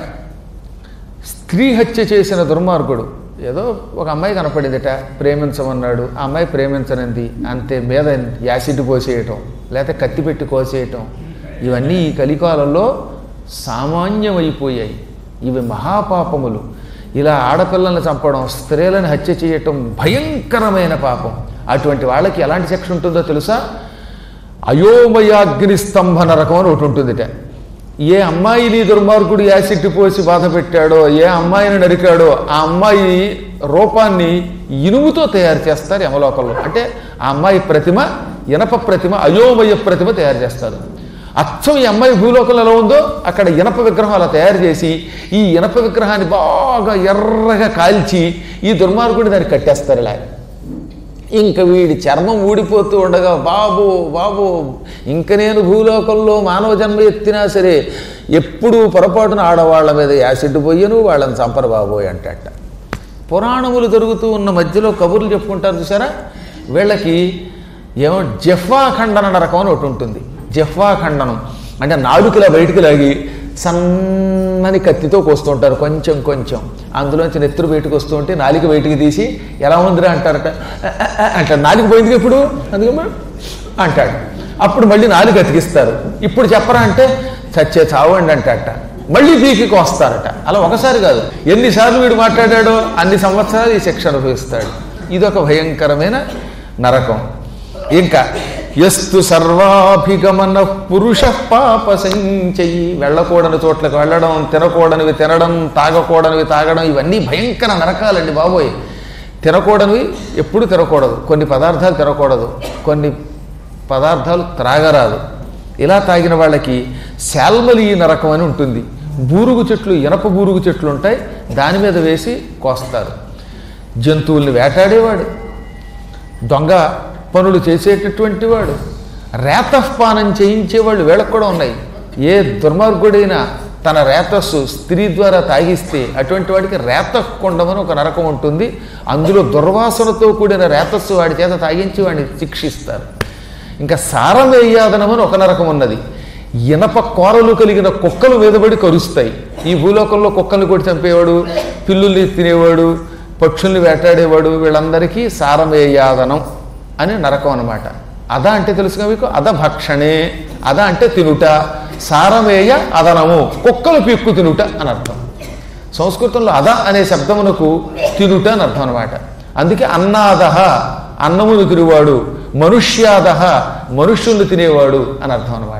స్త్రీ హత్య చేసిన దుర్మార్గుడు ఏదో ఒక అమ్మాయి కనపడిందిట ప్రేమించమన్నాడు ఆ అమ్మాయి ప్రేమించనంది అంతే మీద యాసిడ్ పోసేయటం లేకపోతే కత్తి పెట్టి కోసేయటం ఇవన్నీ ఈ కలికాలంలో సామాన్యమైపోయాయి ఇవి మహాపాపములు ఇలా ఆడపిల్లల్ని చంపడం స్త్రీలను హత్య చేయటం భయంకరమైన పాపం అటువంటి వాళ్ళకి ఎలాంటి శిక్ష ఉంటుందో తెలుసా అయోమయాగ్ని స్తంభ నరకం అని ఒకటి ఉంటుందిట ఏ అమ్మాయిని దుర్మార్గుడు యాసిడ్ పోసి బాధ పెట్టాడో ఏ అమ్మాయిని నరికాడో ఆ అమ్మాయి రూపాన్ని ఇనుముతో తయారు చేస్తారు యమలోకంలో అంటే ఆ అమ్మాయి ప్రతిమ ఇనప ప్రతిమ అయోమయ ప్రతిమ తయారు చేస్తారు అచ్చం ఈ అమ్మాయి భూలోకంలో ఎలా ఉందో అక్కడ ఇనప విగ్రహం అలా తయారు చేసి ఈ ఇనప విగ్రహాన్ని బాగా ఎర్రగా కాల్చి ఈ దుర్మార్గుడిని దాన్ని కట్టేస్తారు ఇలా ఇంక వీడి చర్మం ఊడిపోతూ ఉండగా బాబు బాబు ఇంక నేను భూలోకంలో మానవ జన్మ ఎత్తినా సరే ఎప్పుడూ పొరపాటున ఆడవాళ్ళ మీద యాసిడ్ పోయను వాళ్ళని చంపరు బాబోయ్ అంటట పురాణములు జరుగుతూ ఉన్న మధ్యలో కబుర్లు చెప్పుకుంటారు చూసారా వీళ్ళకి ఏమో జఫ్వా ఖండన నరకం అని ఒకటి ఉంటుంది జఫ్వా ఖండనం అంటే నాలుకలా బయటికి లాగి సన్నని కత్తితో కోస్తుంటారు కొంచెం కొంచెం అందులోంచి నెత్తురు బయటకు వస్తూ ఉంటే నాలిక బయటికి తీసి ఎలా ఉందిరా అంటారట "ఆ, ఆ, ఆ" అంటారు నాలిక పోయింది ఇప్పుడు అందుకమ్మా అంటాడు అప్పుడు మళ్ళీ నాలుగు అతికిస్తారు ఇప్పుడు చెప్పరా అంటే చచ్చే చావండి అంటాట మళ్ళీ పీకి కోస్తారట అలా ఒకసారి కాదు ఎన్నిసార్లు వీడు మాట్లాడాడో అన్ని సంవత్సరాలు ఈ శిక్ష అనుభవిస్తాడు ఇదొక భయంకరమైన నరకం ఇంకా ఎస్తు సర్వాభిగమన పురుష పాప సంచయి వెళ్ళకూడని చోట్లకు వెళ్ళడం తినకూడనివి తినడం తాగకూడనివి తాగడం ఇవన్నీ భయంకర నరకాలండి బాబోయ్ తినకూడనివి ఎప్పుడు తినకూడదు కొన్ని పదార్థాలు తినకూడదు కొన్ని పదార్థాలు త్రాగరాదు ఇలా తాగిన వాళ్ళకి శాల్మలి నరకం అని ఉంటుంది బూరుగు చెట్లు ఇనప బూరుగు చెట్లు ఉంటాయి దాని మీద వేసి కోస్తారు జంతువుల్ని వేటాడేవాడు దొంగ పనులు చేసేటటువంటి వాడు రేతపానం చేయించేవాళ్ళు వీళ్ళకు కూడా ఉన్నాయి ఏ దుర్మార్గుడైనా తన రేతస్సు స్త్రీ ద్వారా తాగిస్తే అటువంటి వాడికి రేతకుండమని ఒక నరకం ఉంటుంది అందులో దుర్వాసనతో కూడిన రేతస్సు వాడి చేత తాగించి వాడిని శిక్షిస్తారు ఇంకా సారమేయాదనమని ఒక నరకం ఉన్నది ఇనప కోరలు కలిగిన కుక్కలు మీదబడి కరుస్తాయి ఈ భూలోకంలో కుక్కల్ని కొట్టి చంపేవాడు పిల్లుల్ని తినేవాడు పక్షుల్ని వేటాడేవాడు వీళ్ళందరికీ సారమేయాదనం అని నరకం అన్నమాట అద అంటే తెలుసుగా మీకు అద భక్షణే అద అంటే తినుట సారమేయ అదనము కుక్కలు పీక్కు తినుట అని అర్థం సంస్కృతంలో అద అనే శబ్దమునకు తినుట అని అర్థం అనమాట అందుకే అన్నాదహ అన్నమును తినేవాడు మనుష్యాదహ మనుష్యుల్ని తినేవాడు అని అర్థం అనమాట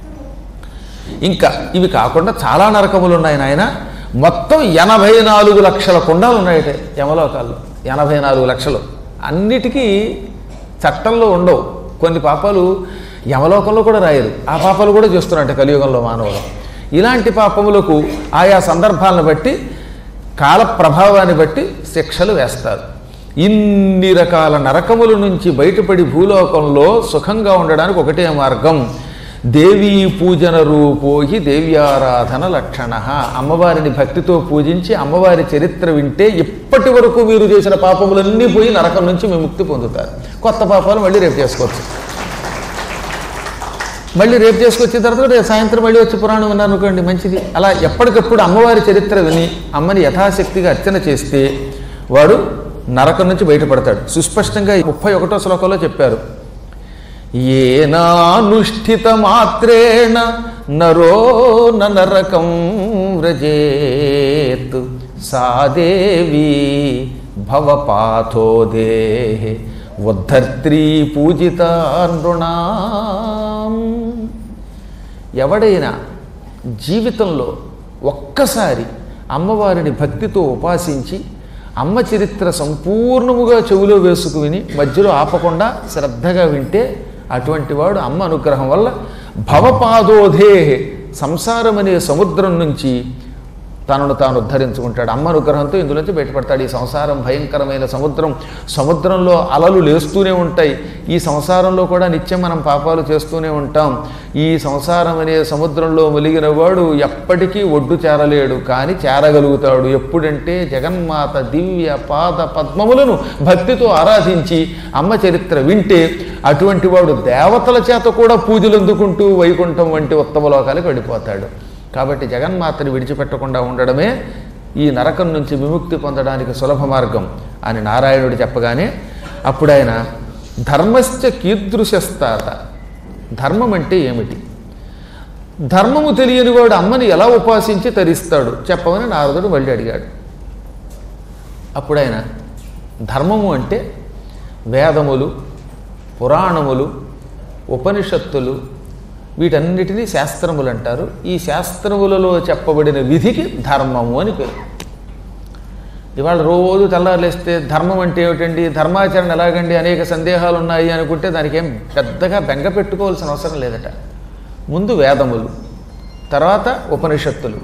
ఇంకా ఇవి కాకుండా చాలా నరకములు ఉన్నాయి నాయన మొత్తం ఎనభై నాలుగు లక్షల కుండాలు ఉన్నాయట యమలోకాల్లో ఎనభై నాలుగు లక్షలు అన్నిటికీ చట్టంలో ఉండవు కొన్ని పాపాలు యమలోకంలో కూడా రాయరు ఆ పాపాలు కూడా చేస్తున్నారట కలియుగంలో మానవులు ఇలాంటి పాపములకు ఆయా సందర్భాలను బట్టి కాల ప్రభావాన్ని బట్టి శిక్షలు వేస్తారు ఇన్ని రకాల నరకముల నుంచి బయటపడి భూలోకంలో సుఖంగా ఉండడానికి ఒకటే మార్గం దేవీ పూజన రూపోహి దేవ్యారాధన లక్షణ అమ్మవారిని భక్తితో పూజించి అమ్మవారి చరిత్ర వింటే ఇప్పటి వరకు మీరు చేసిన పాపములన్నీ పోయి నరకం నుంచి విముక్తి పొందుతారు కొత్త పాపాలు మళ్ళీ రేపు చేసుకోవచ్చు మళ్ళీ రేపు చేసుకొచ్చిన తర్వాత రేపు సాయంత్రం మళ్ళీ వచ్చి పురాణం విన్నారు అనుకోండి మంచిది అలా ఎప్పటికప్పుడు అమ్మవారి చరిత్ర విని అమ్మని యథాశక్తిగా అర్చన చేస్తే వాడు నరకం నుంచి బయటపడతాడు సుస్పష్టంగా ఈ ముప్పై ఒకటో శ్లోకంలో చెప్పారు ఏనానుష్ఠిత మాత్రేణ నరో న నరకం వ్రజేత్ సాదేవి భవపాథో దేహే ఉద్ధర్త్రీ పూజిత నృణాం ఎవడైనా జీవితంలో ఒక్కసారి అమ్మవారిని భక్తితో ఉపాసించి అమ్మ చరిత్ర సంపూర్ణముగా చెవిలో వేసుకుని మధ్యలో ఆపకుండా శ్రద్ధగా వింటే అటువంటి వాడు అమ్మ అనుగ్రహం వల్ల భవపాదోధే సంసారం అనే సముద్రం నుంచి తనను తాను ఉద్ధరించుకుంటాడు అమ్మ అనుగ్రహంతో ఇందులోంచి బయటపడతాడు ఈ సంసారం భయంకరమైన సముద్రం సముద్రంలో అలలు లేస్తూనే ఉంటాయి ఈ సంసారంలో కూడా నిత్యం మనం పాపాలు చేస్తూనే ఉంటాం ఈ సంసారం అనే సముద్రంలో ములిగిన వాడు ఎప్పటికీ ఒడ్డు చేరలేడు కానీ చేరగలుగుతాడు ఎప్పుడంటే జగన్మాత దివ్య పాద పద్మములను భక్తితో ఆరాధించి అమ్మ చరిత్ర వింటే అటువంటి వాడు దేవతల చేత కూడా పూజలు అందుకుంటూ వైకుంఠం వంటి ఉత్తమ లోకాలకు వెళ్ళిపోతాడు కాబట్టి జగన్మాతని విడిచిపెట్టకుండా ఉండడమే ఈ నరకం నుంచి విముక్తి పొందడానికి సులభ మార్గం అని నారాయణుడు చెప్పగానే అప్పుడు ఆయన ధర్మశ్చ కీదృశస్తాత ధర్మం అంటే ఏమిటి ధర్మము తెలియని వాడు అమ్మని ఎలా ఉపాసించి తరిస్తాడు చెప్పమని నారదుడు మళ్ళీ అడిగాడు అప్పుడు ఆయన ధర్మము అంటే వేదములు పురాణములు ఉపనిషత్తులు వీటన్నిటినీ శాస్త్రములు అంటారు ఈ శాస్త్రములలో చెప్పబడిన విధికి ధర్మము అని పేరు ఇవాళ రోజు తెల్లారులేస్తే ధర్మం అంటే ఏమిటండి ధర్మాచరణ ఎలాగండి అనేక సందేహాలు ఉన్నాయి అనుకుంటే దానికి ఏం పెద్దగా బెంగ పెట్టుకోవాల్సిన అవసరం లేదట ముందు వేదములు తర్వాత ఉపనిషత్తులు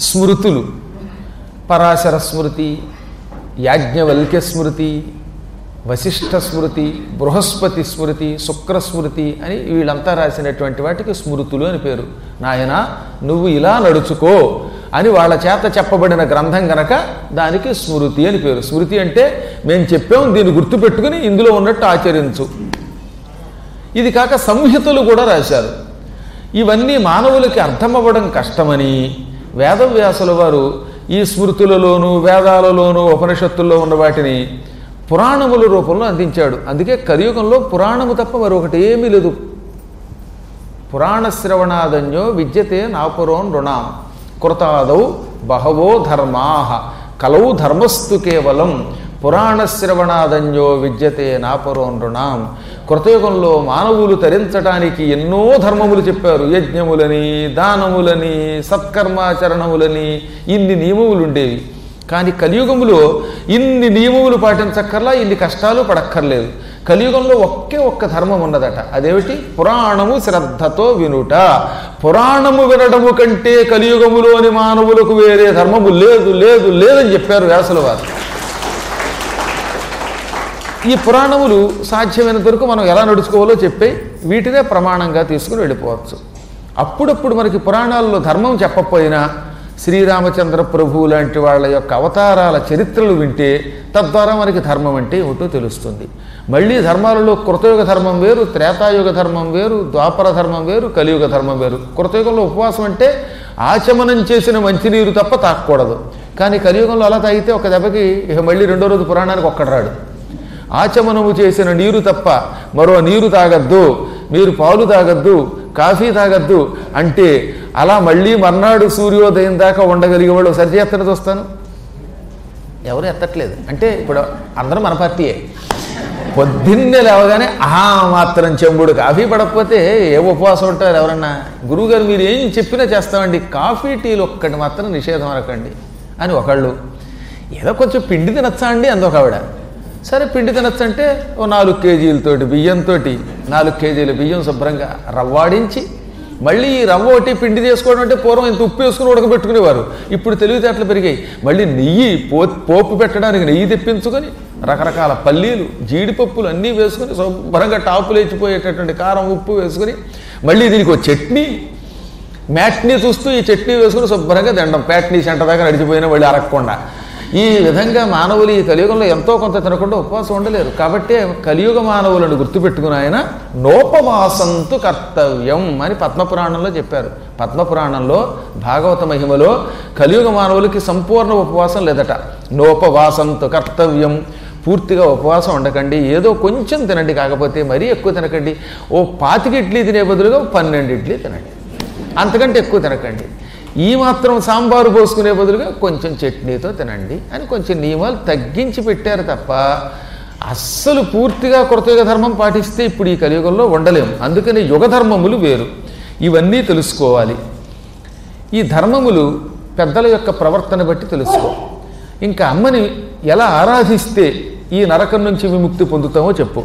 స్మృతులు పరాశర స్మృతి యాజ్ఞవల్క్య స్మృతి వశిష్ఠ స్మృతి బృహస్పతి స్మృతి శుక్ర స్మృతి అని వీళ్ళంతా రాసినటువంటి వాటికి స్మృతులు అని పేరు నాయన నువ్వు ఇలా నడుచుకో అని వాళ్ళ చేత చెప్పబడిన గ్రంథం గనక దానికి స్మృతి అని పేరు స్మృతి అంటే మేము చెప్పాం దీన్ని గుర్తుపెట్టుకుని ఇందులో ఉన్నట్టు ఆచరించు ఇది కాక సంహితలు కూడా రాశారు ఇవన్నీ మానవులకి అర్థమవ్వడం కష్టమని వేదవ్యాసుల వారు ఈ స్మృతులలోనూ వేదాలలోనూ ఉపనిషత్తుల్లో ఉన్న వాటిని పురాణముల రూపంలో అందించాడు అందుకే కలియుగంలో పురాణము తప్ప మరొకటి ఏమీ లేదు పురాణశ్రవణాదన్యో విద్యతే నాపురోన్ రుణాం కృతాదౌ బహవో ధర్మా కలౌ ధర్మస్తు కేవలం పురాణశ్రవణాదన్యో విద్యతే నాపరోన్ రుణాం కృతయుగంలో మానవులు తరించడానికి ఎన్నో ధర్మములు చెప్పారు యజ్ఞములని దానములని సత్కర్మాచరణములని ఇన్ని నియమములు ఉండేవి కానీ కలియుగములో ఇన్ని నియమములు పాటించక్కర్లా ఇన్ని కష్టాలు పడక్కర్లేదు కలియుగంలో ఒకే ఒక్క ధర్మం ఉన్నదట అదేమిటి పురాణము శ్రద్ధతో వినుట పురాణము వినడము కంటే కలియుగములోని మానవులకు వేరే ధర్మము లేదు లేదు లేదని చెప్పారు వ్యాసుల వారు ఈ పురాణములు సాధ్యమైనంత వరకు మనం ఎలా నడుచుకోవాలో చెప్పే వీటినే ప్రమాణంగా తీసుకుని వెళ్ళిపోవచ్చు అప్పుడప్పుడు మనకి పురాణాల్లో ధర్మం చెప్పకపోయినా శ్రీరామచంద్ర ప్రభు లాంటి వాళ్ళ యొక్క అవతారాల చరిత్రలు వింటే తద్వారా మనకి ధర్మం అంటే ఏమిటో తెలుస్తుంది మళ్ళీ ధర్మాలలో కృతయుగ ధర్మం వేరు త్రేతాయుగ ధర్మం వేరు ద్వాపర ధర్మం వేరు కలియుగ ధర్మం వేరు కృతయుగంలో ఉపవాసం అంటే ఆచమనం చేసిన మంచినీరు తప్ప తాకూడదు కానీ కలియుగంలో అలా తాగితే ఒక దెబ్బకి ఇక మళ్ళీ రెండో రోజు పురాణానికి ఒక్కడు రాడు ఆచమనము చేసిన నీరు తప్ప మరో నీరు తాగద్దు మీరు పాలు తాగద్దు కాఫీ తాగద్దు అంటే అలా మళ్ళీ మర్నాడు సూర్యోదయం దాకా ఉండగలిగే వాళ్ళు సరి ఎత్తన చూస్తాను ఎవరు ఎత్తట్లేదు అంటే ఇప్పుడు అందరం మన పార్టీయే పొద్దున్నే లేవగానే ఆహా మాత్రం చెంబుడు కాఫీ పడకపోతే ఏ ఉపవాసం ఉంటారు ఎవరన్నా గురువుగారు మీరు ఏం చెప్పినా చేస్తామండి కాఫీ టీలు ఒక్కటి మాత్రం నిషేధం అనకండి అని ఒకళ్ళు ఏదో కొంచెం పిండి తినచ్చా అండి అందొక ఆవిడ సరే పిండి తినచ్చంటే ఓ నాలుగు కేజీలతోటి బియ్యంతో నాలుగు కేజీల బియ్యం శుభ్రంగా రవ్వాడించి మళ్ళీ ఈ రవ్వ ఒకటి పిండి చేసుకోవడం అంటే పూర్వం ఇంత ఉప్పు వేసుకుని ఉడకబెట్టుకునేవారు ఇప్పుడు తెలివితేటలు పెరిగాయి మళ్ళీ నెయ్యి పో పోపు పెట్టడానికి నెయ్యి తెప్పించుకొని రకరకాల పల్లీలు జీడిపప్పులు అన్నీ వేసుకొని శుభ్రంగా టాపులు లేచిపోయేటటువంటి కారం ఉప్పు వేసుకొని మళ్ళీ దీనికి ఒక చట్నీ మ్యాట్నీ చూస్తూ ఈ చట్నీ వేసుకుని శుభ్రంగా దండం ప్యాట్నీ సెంటర్ దాకా నడిచిపోయినా మళ్ళీ అరగకుండా ఈ విధంగా మానవులు ఈ కలియుగంలో ఎంతో కొంత తినకుండా ఉపవాసం ఉండలేరు కాబట్టి కలియుగ మానవులను గుర్తుపెట్టుకుని ఆయన నోపవాసంతు కర్తవ్యం అని పద్మపురాణంలో చెప్పారు పద్మపురాణంలో భాగవత మహిమలో కలియుగ మానవులకి సంపూర్ణ ఉపవాసం లేదట నోపవాసంతు కర్తవ్యం పూర్తిగా ఉపవాసం ఉండకండి ఏదో కొంచెం తినండి కాకపోతే మరీ ఎక్కువ తినకండి ఓ పాతికి ఇడ్లీ తినే బదులుగా పన్నెండు ఇడ్లీ తినండి అంతకంటే ఎక్కువ తినకండి ఈ మాత్రం సాంబారు పోసుకునే బదులుగా కొంచెం చట్నీతో తినండి అని కొంచెం నియమాలు తగ్గించి పెట్టారు తప్ప అస్సలు పూర్తిగా కృతయుగ ధర్మం పాటిస్తే ఇప్పుడు ఈ కలియుగంలో ఉండలేము అందుకని యుగ ధర్మములు వేరు ఇవన్నీ తెలుసుకోవాలి ఈ ధర్మములు పెద్దల యొక్క ప్రవర్తన బట్టి తెలుసుకో ఇంకా అమ్మని ఎలా ఆరాధిస్తే ఈ నరకం నుంచి విముక్తి పొందుతామో చెప్పు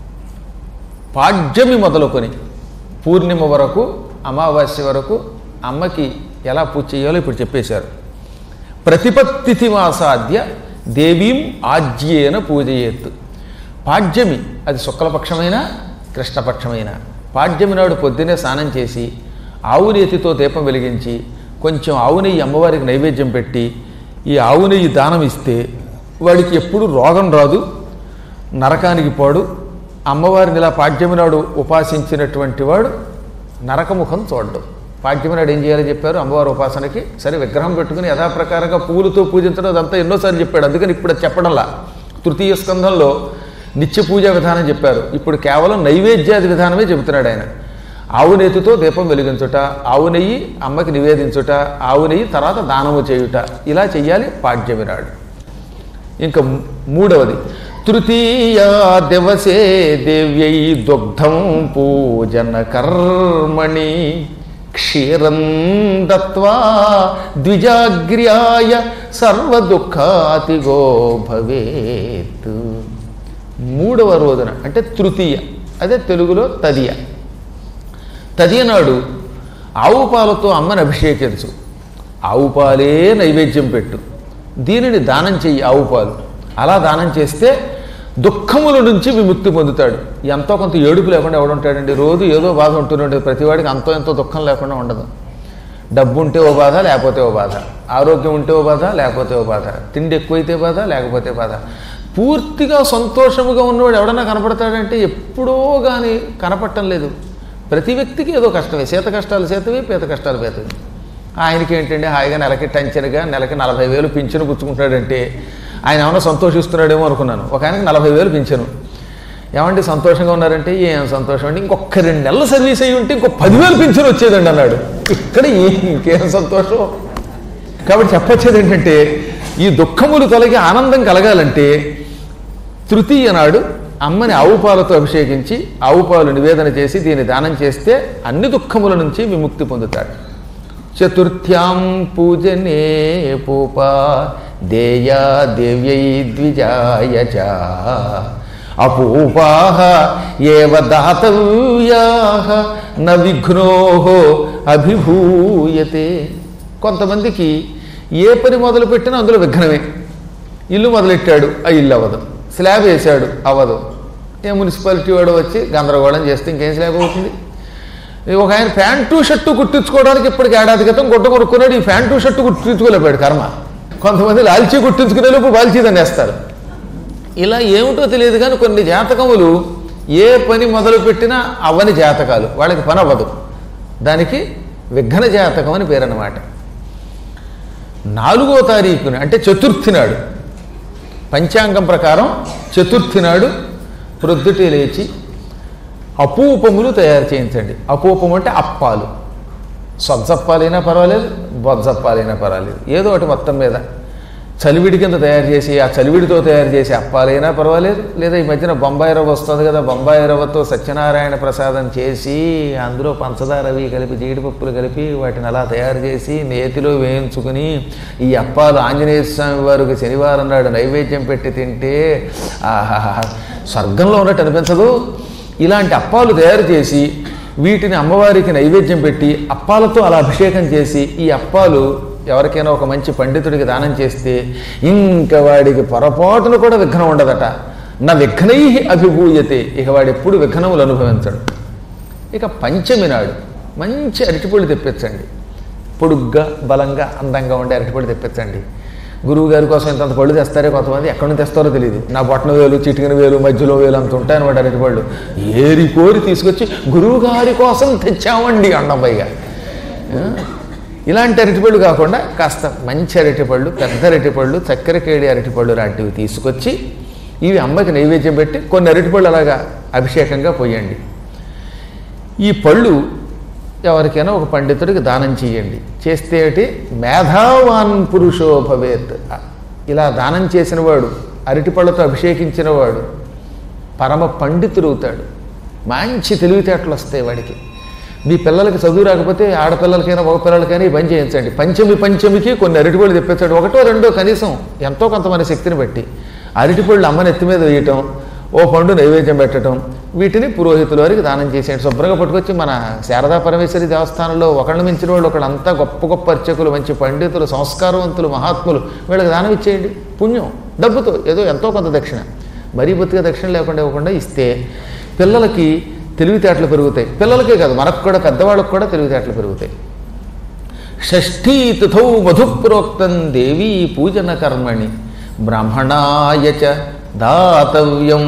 పాడ్యమి మొదలుకొని పూర్ణిమ వరకు అమావాస్య వరకు అమ్మకి ఎలా పూజ చేయాలో ఇప్పుడు చెప్పేశారు ప్రతిపత్తిథి మాసాద్య దేవీం ఆజ్యేన పూజయేత్ పాడ్యమి అది శుక్లపక్షమైన కృష్ణపక్షమైన పాడ్యమి నాడు పొద్దునే స్నానం చేసి ఆవు నెయ్యితో దీపం వెలిగించి కొంచెం ఆవు నెయ్యి అమ్మవారికి నైవేద్యం పెట్టి ఈ ఆవు నెయ్యి దానం ఇస్తే వాడికి ఎప్పుడు రోగం రాదు నరకానికి పోడు అమ్మవారిని ఇలా పాడ్యమి నాడు ఉపాసించినటువంటి వాడు నరకముఖం చూడడు పాడ్యమి నాడు ఏం చేయాలో చెప్పారు అమ్మవారి ఉపాసనకి సరే విగ్రహం పెట్టుకుని యథాప్రకారంగా పువ్వులతో పూజించడం అదంతా ఎన్నోసార్లు చెప్పాడు అందుకని ఇప్పుడు అది చెప్పడంలా తృతీయ స్కంధంలో నిత్య పూజా విధానం చెప్పారు ఇప్పుడు కేవలం నైవేద్యాది విధానమే చెబుతున్నాడు ఆయన ఆవు నెయ్యితో దీపం వెలిగించుట ఆవు నెయ్యి అమ్మకి నివేదించుట ఆవు నెయ్యి తర్వాత దానము చేయుట ఇలా చెయ్యాలి పాడ్యమి నాడు ఇంకా మూడవది తృతీయ దివసే దేవ్యై దుగ్ధం పూజన కర్మణి క్షీరం దత్వా ద్విజాగ్ర్యాయ సర్వదుఃఖాతిగో భవేత్ మూడవ రోజున అంటే తృతీయ అదే తెలుగులో తదియ తదియ నాడు ఆవు పాలతో అమ్మని అభిషేకించు ఆవు పాలే నైవేద్యం పెట్టు దీనిని దానం చెయ్యి ఆవు పాలు అలా దానం చేస్తే దుఃఖముల నుంచి విముక్తి పొందుతాడు ఎంతో కొంత ఏడుపు లేకుండా ఎవడుంటాడండి రోజు ఏదో బాధ ఉంటున్నాడు ప్రతివాడికి అంతో ఎంతో దుఃఖం లేకుండా ఉండదు డబ్బు ఉంటే ఓ బాధ లేకపోతే ఓ బాధ ఆరోగ్యం ఉంటే ఓ బాధ లేకపోతే ఓ బాధ తిండి ఎక్కువైతే బాధ లేకపోతే బాధ పూర్తిగా సంతోషముగా ఉన్నవాడు ఎవడన్నా కనపడతాడంటే ఎప్పుడో కానీ కనపడటం లేదు ప్రతి వ్యక్తికి ఏదో కష్టమే శీత కష్టాలు శీతవి పీత కష్టాలు పీతవి ఆయనకి ఏంటంటే హాయిగా నెలకి టెన్షన్గా నెలకి నలభై వేలు పింఛను పుచ్చుకుంటాడంటే ఆయన ఏమైనా సంతోషిస్తున్నాడేమో అనుకున్నాను ఒక ఆయనకి నలభై వేలు పింఛను ఏమంటే సంతోషంగా ఉన్నారంటే ఏం సంతోషం అంటే ఇంకొక రెండు నెలల సర్వీస్ అయ్యి ఉంటే ఇంకో పదివేలు పింఛను వచ్చేదండి అన్నాడు ఇక్కడ ఏ- ఇంకేం సంతోషం కాబట్టి చెప్పొచ్చేది ఏంటంటే ఈ దుఃఖములు తొలగి ఆనందం కలగాలంటే తృతీయ నాడు అమ్మని ఆవు పాలతో అభిషేకించి ఆవు పాలు నివేదన చేసి దీన్ని దానం చేస్తే అన్ని దుఃఖముల నుంచి విముక్తి పొందుతాడు చతుర్థ్యాం పూజనే పూప దేయా దేవ్యై ద్విజాయ చ అపూపా ఏవ దాతవ్యా న విఘ్నో అభిభూయతే కొంతమందికి ఏ పని మొదలుపెట్టినా అందులో విఘ్నమే ఇల్లు మొదలెట్టాడు ఆ ఇల్లు అవ్వదు స్లాబ్ వేసాడు అవ్వదు ఏ మున్సిపాలిటీ వాడు వచ్చి గందరగోళం చేస్తే ఇంకేం స్లాబ్ అవుతుంది ఒక ఆయన ప్యాంటు షర్టు కుట్టించుకోవడానికి ఇప్పటికి ఏడాది క్రితం గుడ్డ కొనుక్కున్నాడు ఈ ప్యాంటు షర్టు కుట్టించుకోలేపాడు కర్మ కొంతమంది లాల్చీ కుట్టించుకునే లోపు బాల్చీదని వేస్తారు ఇలా ఏమిటో తెలియదు కానీ కొన్ని జాతకములు ఏ పని మొదలుపెట్టినా అవ్వని జాతకాలు వాళ్ళకి పని అవ్వదు దానికి విఘ్న జాతకం అని పేరు అన్నమాట నాలుగో తారీఖున అంటే చతుర్థి నాడు పంచాంగం ప్రకారం చతుర్థి నాడు ప్రొద్దుటే లేచి అపూపములు తయారు చేయించండి అపూపం అంటే అప్పాలు సొజ్జప్పాలైనా పర్వాలేదు బొజ్జప్పాలైనా పర్వాలేదు ఏదో ఒకటి మొత్తం మీద చలివిడి కింద తయారు చేసి ఆ చలివిడితో తయారు చేసి అప్పాలైనా పర్వాలేదు లేదా ఈ మధ్యన బొంబాయి రవ్వ వస్తుంది కదా బొంబాయి రవ్వతో సత్యనారాయణ ప్రసాదం చేసి అందులో పంచదార అవి కలిపి జీడిపప్పులు కలిపి వాటిని అలా తయారు చేసి నేతిలో వేయించుకుని ఈ అప్పాలు ఆంజనేయ స్వామి వారికి శనివారం నాడు నైవేద్యం పెట్టి తింటే ఆహాహా స్వర్గంలో ఉన్నట్టు అనిపించదు ఇలాంటి అప్పాలు తయారు చేసి వీటిని అమ్మవారికి నైవేద్యం పెట్టి అప్పాలతో అలా అభిషేకం చేసి ఈ అప్పాలు ఎవరికైనా ఒక మంచి పండితుడికి దానం చేస్తే ఇంకా వాడికి పొరపాటును కూడా విఘ్నం ఉండదట నా విఘ్నై అభిభూయతే ఇక వాడు ఎప్పుడు విఘ్నములు అనుభవించడు ఇక పంచమి నాడు మంచి అరటిపళ్ళు తెప్పించండి పొడుగ్గా బలంగా అందంగా ఉండే అరటిపళ్ళు తెప్పించండి గురువు గారి కోసం ఇంతంత పళ్ళు తెస్తారే కొంతమంది ఎక్కడి నుంచి తెస్తారో తెలియదు నా బొట్టన వేలు చిటికిన వేలు మధ్యలో వేలు అంత ఉంటాయన్నమాట అరటిపళ్ళు ఏరి కోరి తీసుకొచ్చి గురువు గారి కోసం తెచ్చామండి అన్నపైగా ఇలాంటి అరటిపళ్ళు కాకుండా కాస్త మంచి అరటిపళ్ళు పెద్ద అరటిపళ్ళు చక్కెర కేడి అరటిపళ్ళు లాంటివి తీసుకొచ్చి ఇవి అమ్మకి నైవేద్యం పెట్టి కొన్ని అరటిపళ్ళు అలాగా అభిషేకంగా పోయండి ఈ పళ్ళు ఎవరికైనా ఒక పండితుడికి దానం చేయండి చేస్తే ఏటి మేధావాన్ పురుషో భవేత్ ఇలా దానం చేసిన వాడు అరటిపళ్ళతో అభిషేకించిన వాడు పరమ పండితుడు అవుతాడు మంచి తెలివితేటలు వస్తాయి వాడికి మీ పిల్లలకి చదువు రాకపోతే ఆడపిల్లలకైనా మగ పిల్లలకైనా ఈ పని చేయించండి పంచమి పంచమికి కొన్ని అరటిపళ్ళు తెప్పించాడు ఒకటో రెండో కనీసం ఎంతో కొంత మన శక్తిని బట్టి అరటిపళ్ళు అమ్మని ఎత్తి మీద వేయటం ఓ పండు నైవేద్యం పెట్టడం వీటిని పురోహితుల వారికి దానం చేసేయండి శుభ్రంగా పట్టుకొచ్చి మన శారదా పరమేశ్వరి దేవస్థానంలో ఒకళ్ళని మించిన వాళ్ళు ఒకళ్ళంతా గొప్ప గొప్ప అర్చకులు మంచి పండితులు సంస్కారవంతులు మహాత్ములు వీళ్ళకి దానం ఇచ్చేయండి పుణ్యం డబ్బుతో ఏదో ఎంతో కొంత దక్షిణ మరీ బొత్తిగా దక్షిణ లేకుండా ఇవ్వకుండా ఇస్తే పిల్లలకి తెలివితేటలు పెరుగుతాయి పిల్లలకే కాదు మనకు కూడా పెద్దవాళ్ళకు కూడా తెలివితేటలు పెరుగుతాయి షష్ఠీ తిథౌ మధుప్రోక్తం దేవీ పూజన కర్మణి బ్రాహ్మణాయ చ దాతవ్యం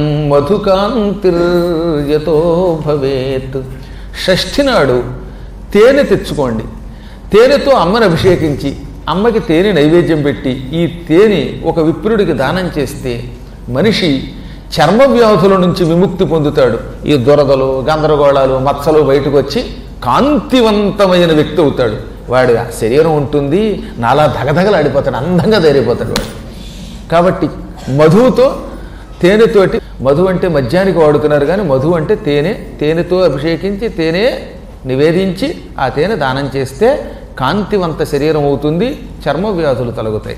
మధుకాంతిర్యతో భవేత్ షష్ఠి నాడు తేనె తెచ్చుకోండి తేనెతో అమ్మని అభిషేకించి అమ్మకి తేనె నైవేద్యం పెట్టి ఈ తేనె ఒక విప్రుడికి దానం చేస్తే మనిషి చర్మ వ్యాధుల నుంచి విముక్తి పొందుతాడు ఈ దురదలు గందరగోళాలు మచ్చలు బయటకు వచ్చి కాంతివంతమైన వ్యక్తి అవుతాడు వాడి శరీరం ఉంటుంది నాలా ధగధగలాడిపోతాడు అందంగా తయారైపోతాడు వాడు కాబట్టి మధువుతో తేనెతోటి మధు అంటే మద్యానికి వాడుతున్నారు కానీ మధు అంటే తేనె తేనెతో అభిషేకించి తేనె నివేదించి ఆ తేనె దానం చేస్తే కాంతివంత శరీరం అవుతుంది చర్మ వ్యాధులు తొలగుతాయి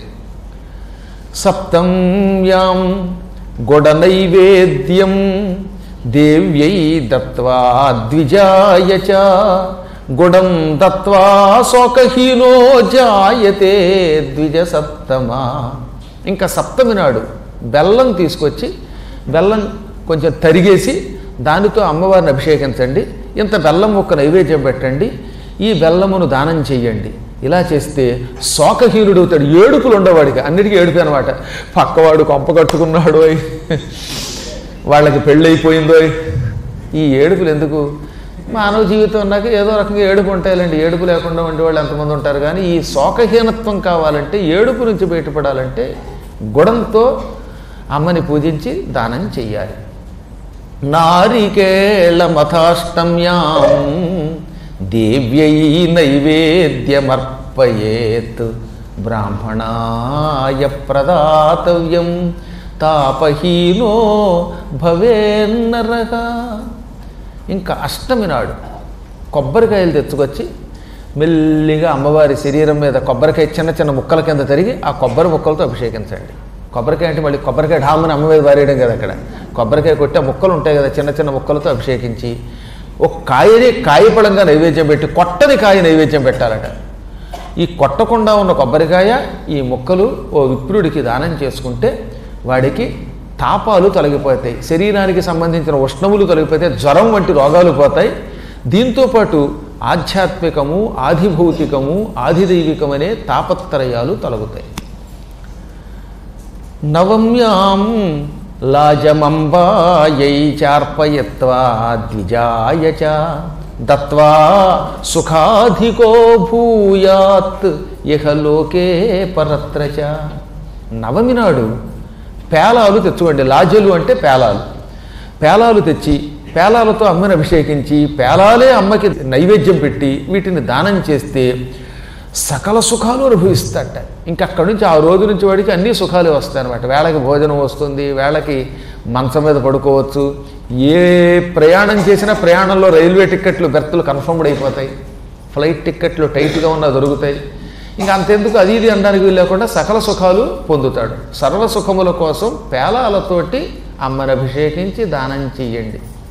సప్తంయాం గొడ నైవేద్యం దేవ్యై దత్వా ద్విజాయ చ గుడం దత్వా శోకహీనో జాయతే ద్విజ సప్తమా ఇంకా సప్తమి నాడు బెల్లం తీసుకొచ్చి బెల్లం కొంచెం తరిగేసి దానితో అమ్మవారిని అభిషేకించండి ఇంత బెల్లం ముక్క నైవేద్యం పెట్టండి ఈ బెల్లమును దానం చెయ్యండి ఇలా చేస్తే శోకహీనుడవుతాడు ఏడుపులు ఉండవాడికి అన్నిటికీ ఏడుపు అనమాట పక్కవాడు కొంప కట్టుకున్నాడు అయ్ వాళ్ళకి పెళ్ళైపోయిందో ఈ ఏడుపులు ఎందుకు మానవ జీవితం అన్నాక ఏదో రకంగా ఏడుపు ఉంటాయిలండి ఏడుపు లేకుండా ఉండే వాళ్ళు ఎంతమంది ఉంటారు కానీ ఈ శోకహీనత్వం కావాలంటే ఏడుపు నుంచి బయటపడాలంటే గుడంతో అమ్మని పూజించి దానం చెయ్యాలి నారికేళ మథాష్టమ్యాం దేవ్యై నైవేద్యమర్పయేత్ బ్రాహ్మణాయ ప్రదాతవ్యం తాపహీనో భవేన్నరహ ఇంకా అష్టమి నాడు కొబ్బరికాయలు తెచ్చుకొచ్చి మెల్లిగా అమ్మవారి శరీరం మీద కొబ్బరికాయ చిన్న చిన్న ముక్కల కింద తరిగి ఆ కొబ్బరి ముక్కలతో అభిషేకించండి కొబ్బరికాయ అంటే మళ్ళీ కొబ్బరికాయ ఢామని అమ్మ మీద పారేయడం కదా అక్కడ కొబ్బరికాయ కొట్టి ఆ ముక్కలు ఉంటాయి కదా చిన్న చిన్న ముక్కలతో అభిషేకించి ఒక కాయని కాయపడంగా నైవేద్యం పెట్టి కొట్టని కాయ నైవేద్యం పెట్టాలట ఈ కొట్టకుండా ఉన్న కొబ్బరికాయ ఈ ముక్కలు ఓ విప్రుడికి దానం చేసుకుంటే వాడికి తాపాలు తొలగిపోతాయి శరీరానికి సంబంధించిన ఉష్ణములు తొలగిపోతాయి జ్వరం వంటి రోగాలు పోతాయి దీంతోపాటు ఆధ్యాత్మికము ఆధిభౌతికము ఆధిదైవికమనే తాపత్రయాలు తొలగుతాయి నవమ్యాం లాజమంబాయై చార్పయత్వా ద్విజాయ చ దత్వా సుఖాధికో భూయాత్ ఇహ లోకే పరత్ర చ నవమి నాడు పేలాలు తెచ్చుకోండి లాజలు అంటే పేలాలు పేలాలు తెచ్చి పేలాలతో అమ్మని అభిషేకించి పేలాలే అమ్మకి నైవేద్యం పెట్టి వీటిని దానం చేస్తే సకల సుఖాలు అనుభవిస్తాడట ఇంకా అక్కడి నుంచి ఆ రోజు నుంచి వాడికి అన్ని సుఖాలే వస్తాయి అనమాట వేళకి భోజనం వస్తుంది వేళకి మంచం మీద పడుకోవచ్చు ఏ ప్రయాణం చేసినా ప్రయాణంలో రైల్వే టిక్కెట్లు బెర్తులు కన్ఫర్మ్డ్ అయిపోతాయి ఫ్లైట్ టిక్కెట్లు టైట్గా ఉన్నా దొరుకుతాయి ఇంకా అంతెందుకు అది ఇది అనడానికి వీలు లేకుండా సకల సుఖాలు పొందుతాడు సర్వ సుఖముల కోసం పేలాలతోటి అమ్మని అభిషేకించి దానం చెయ్యండి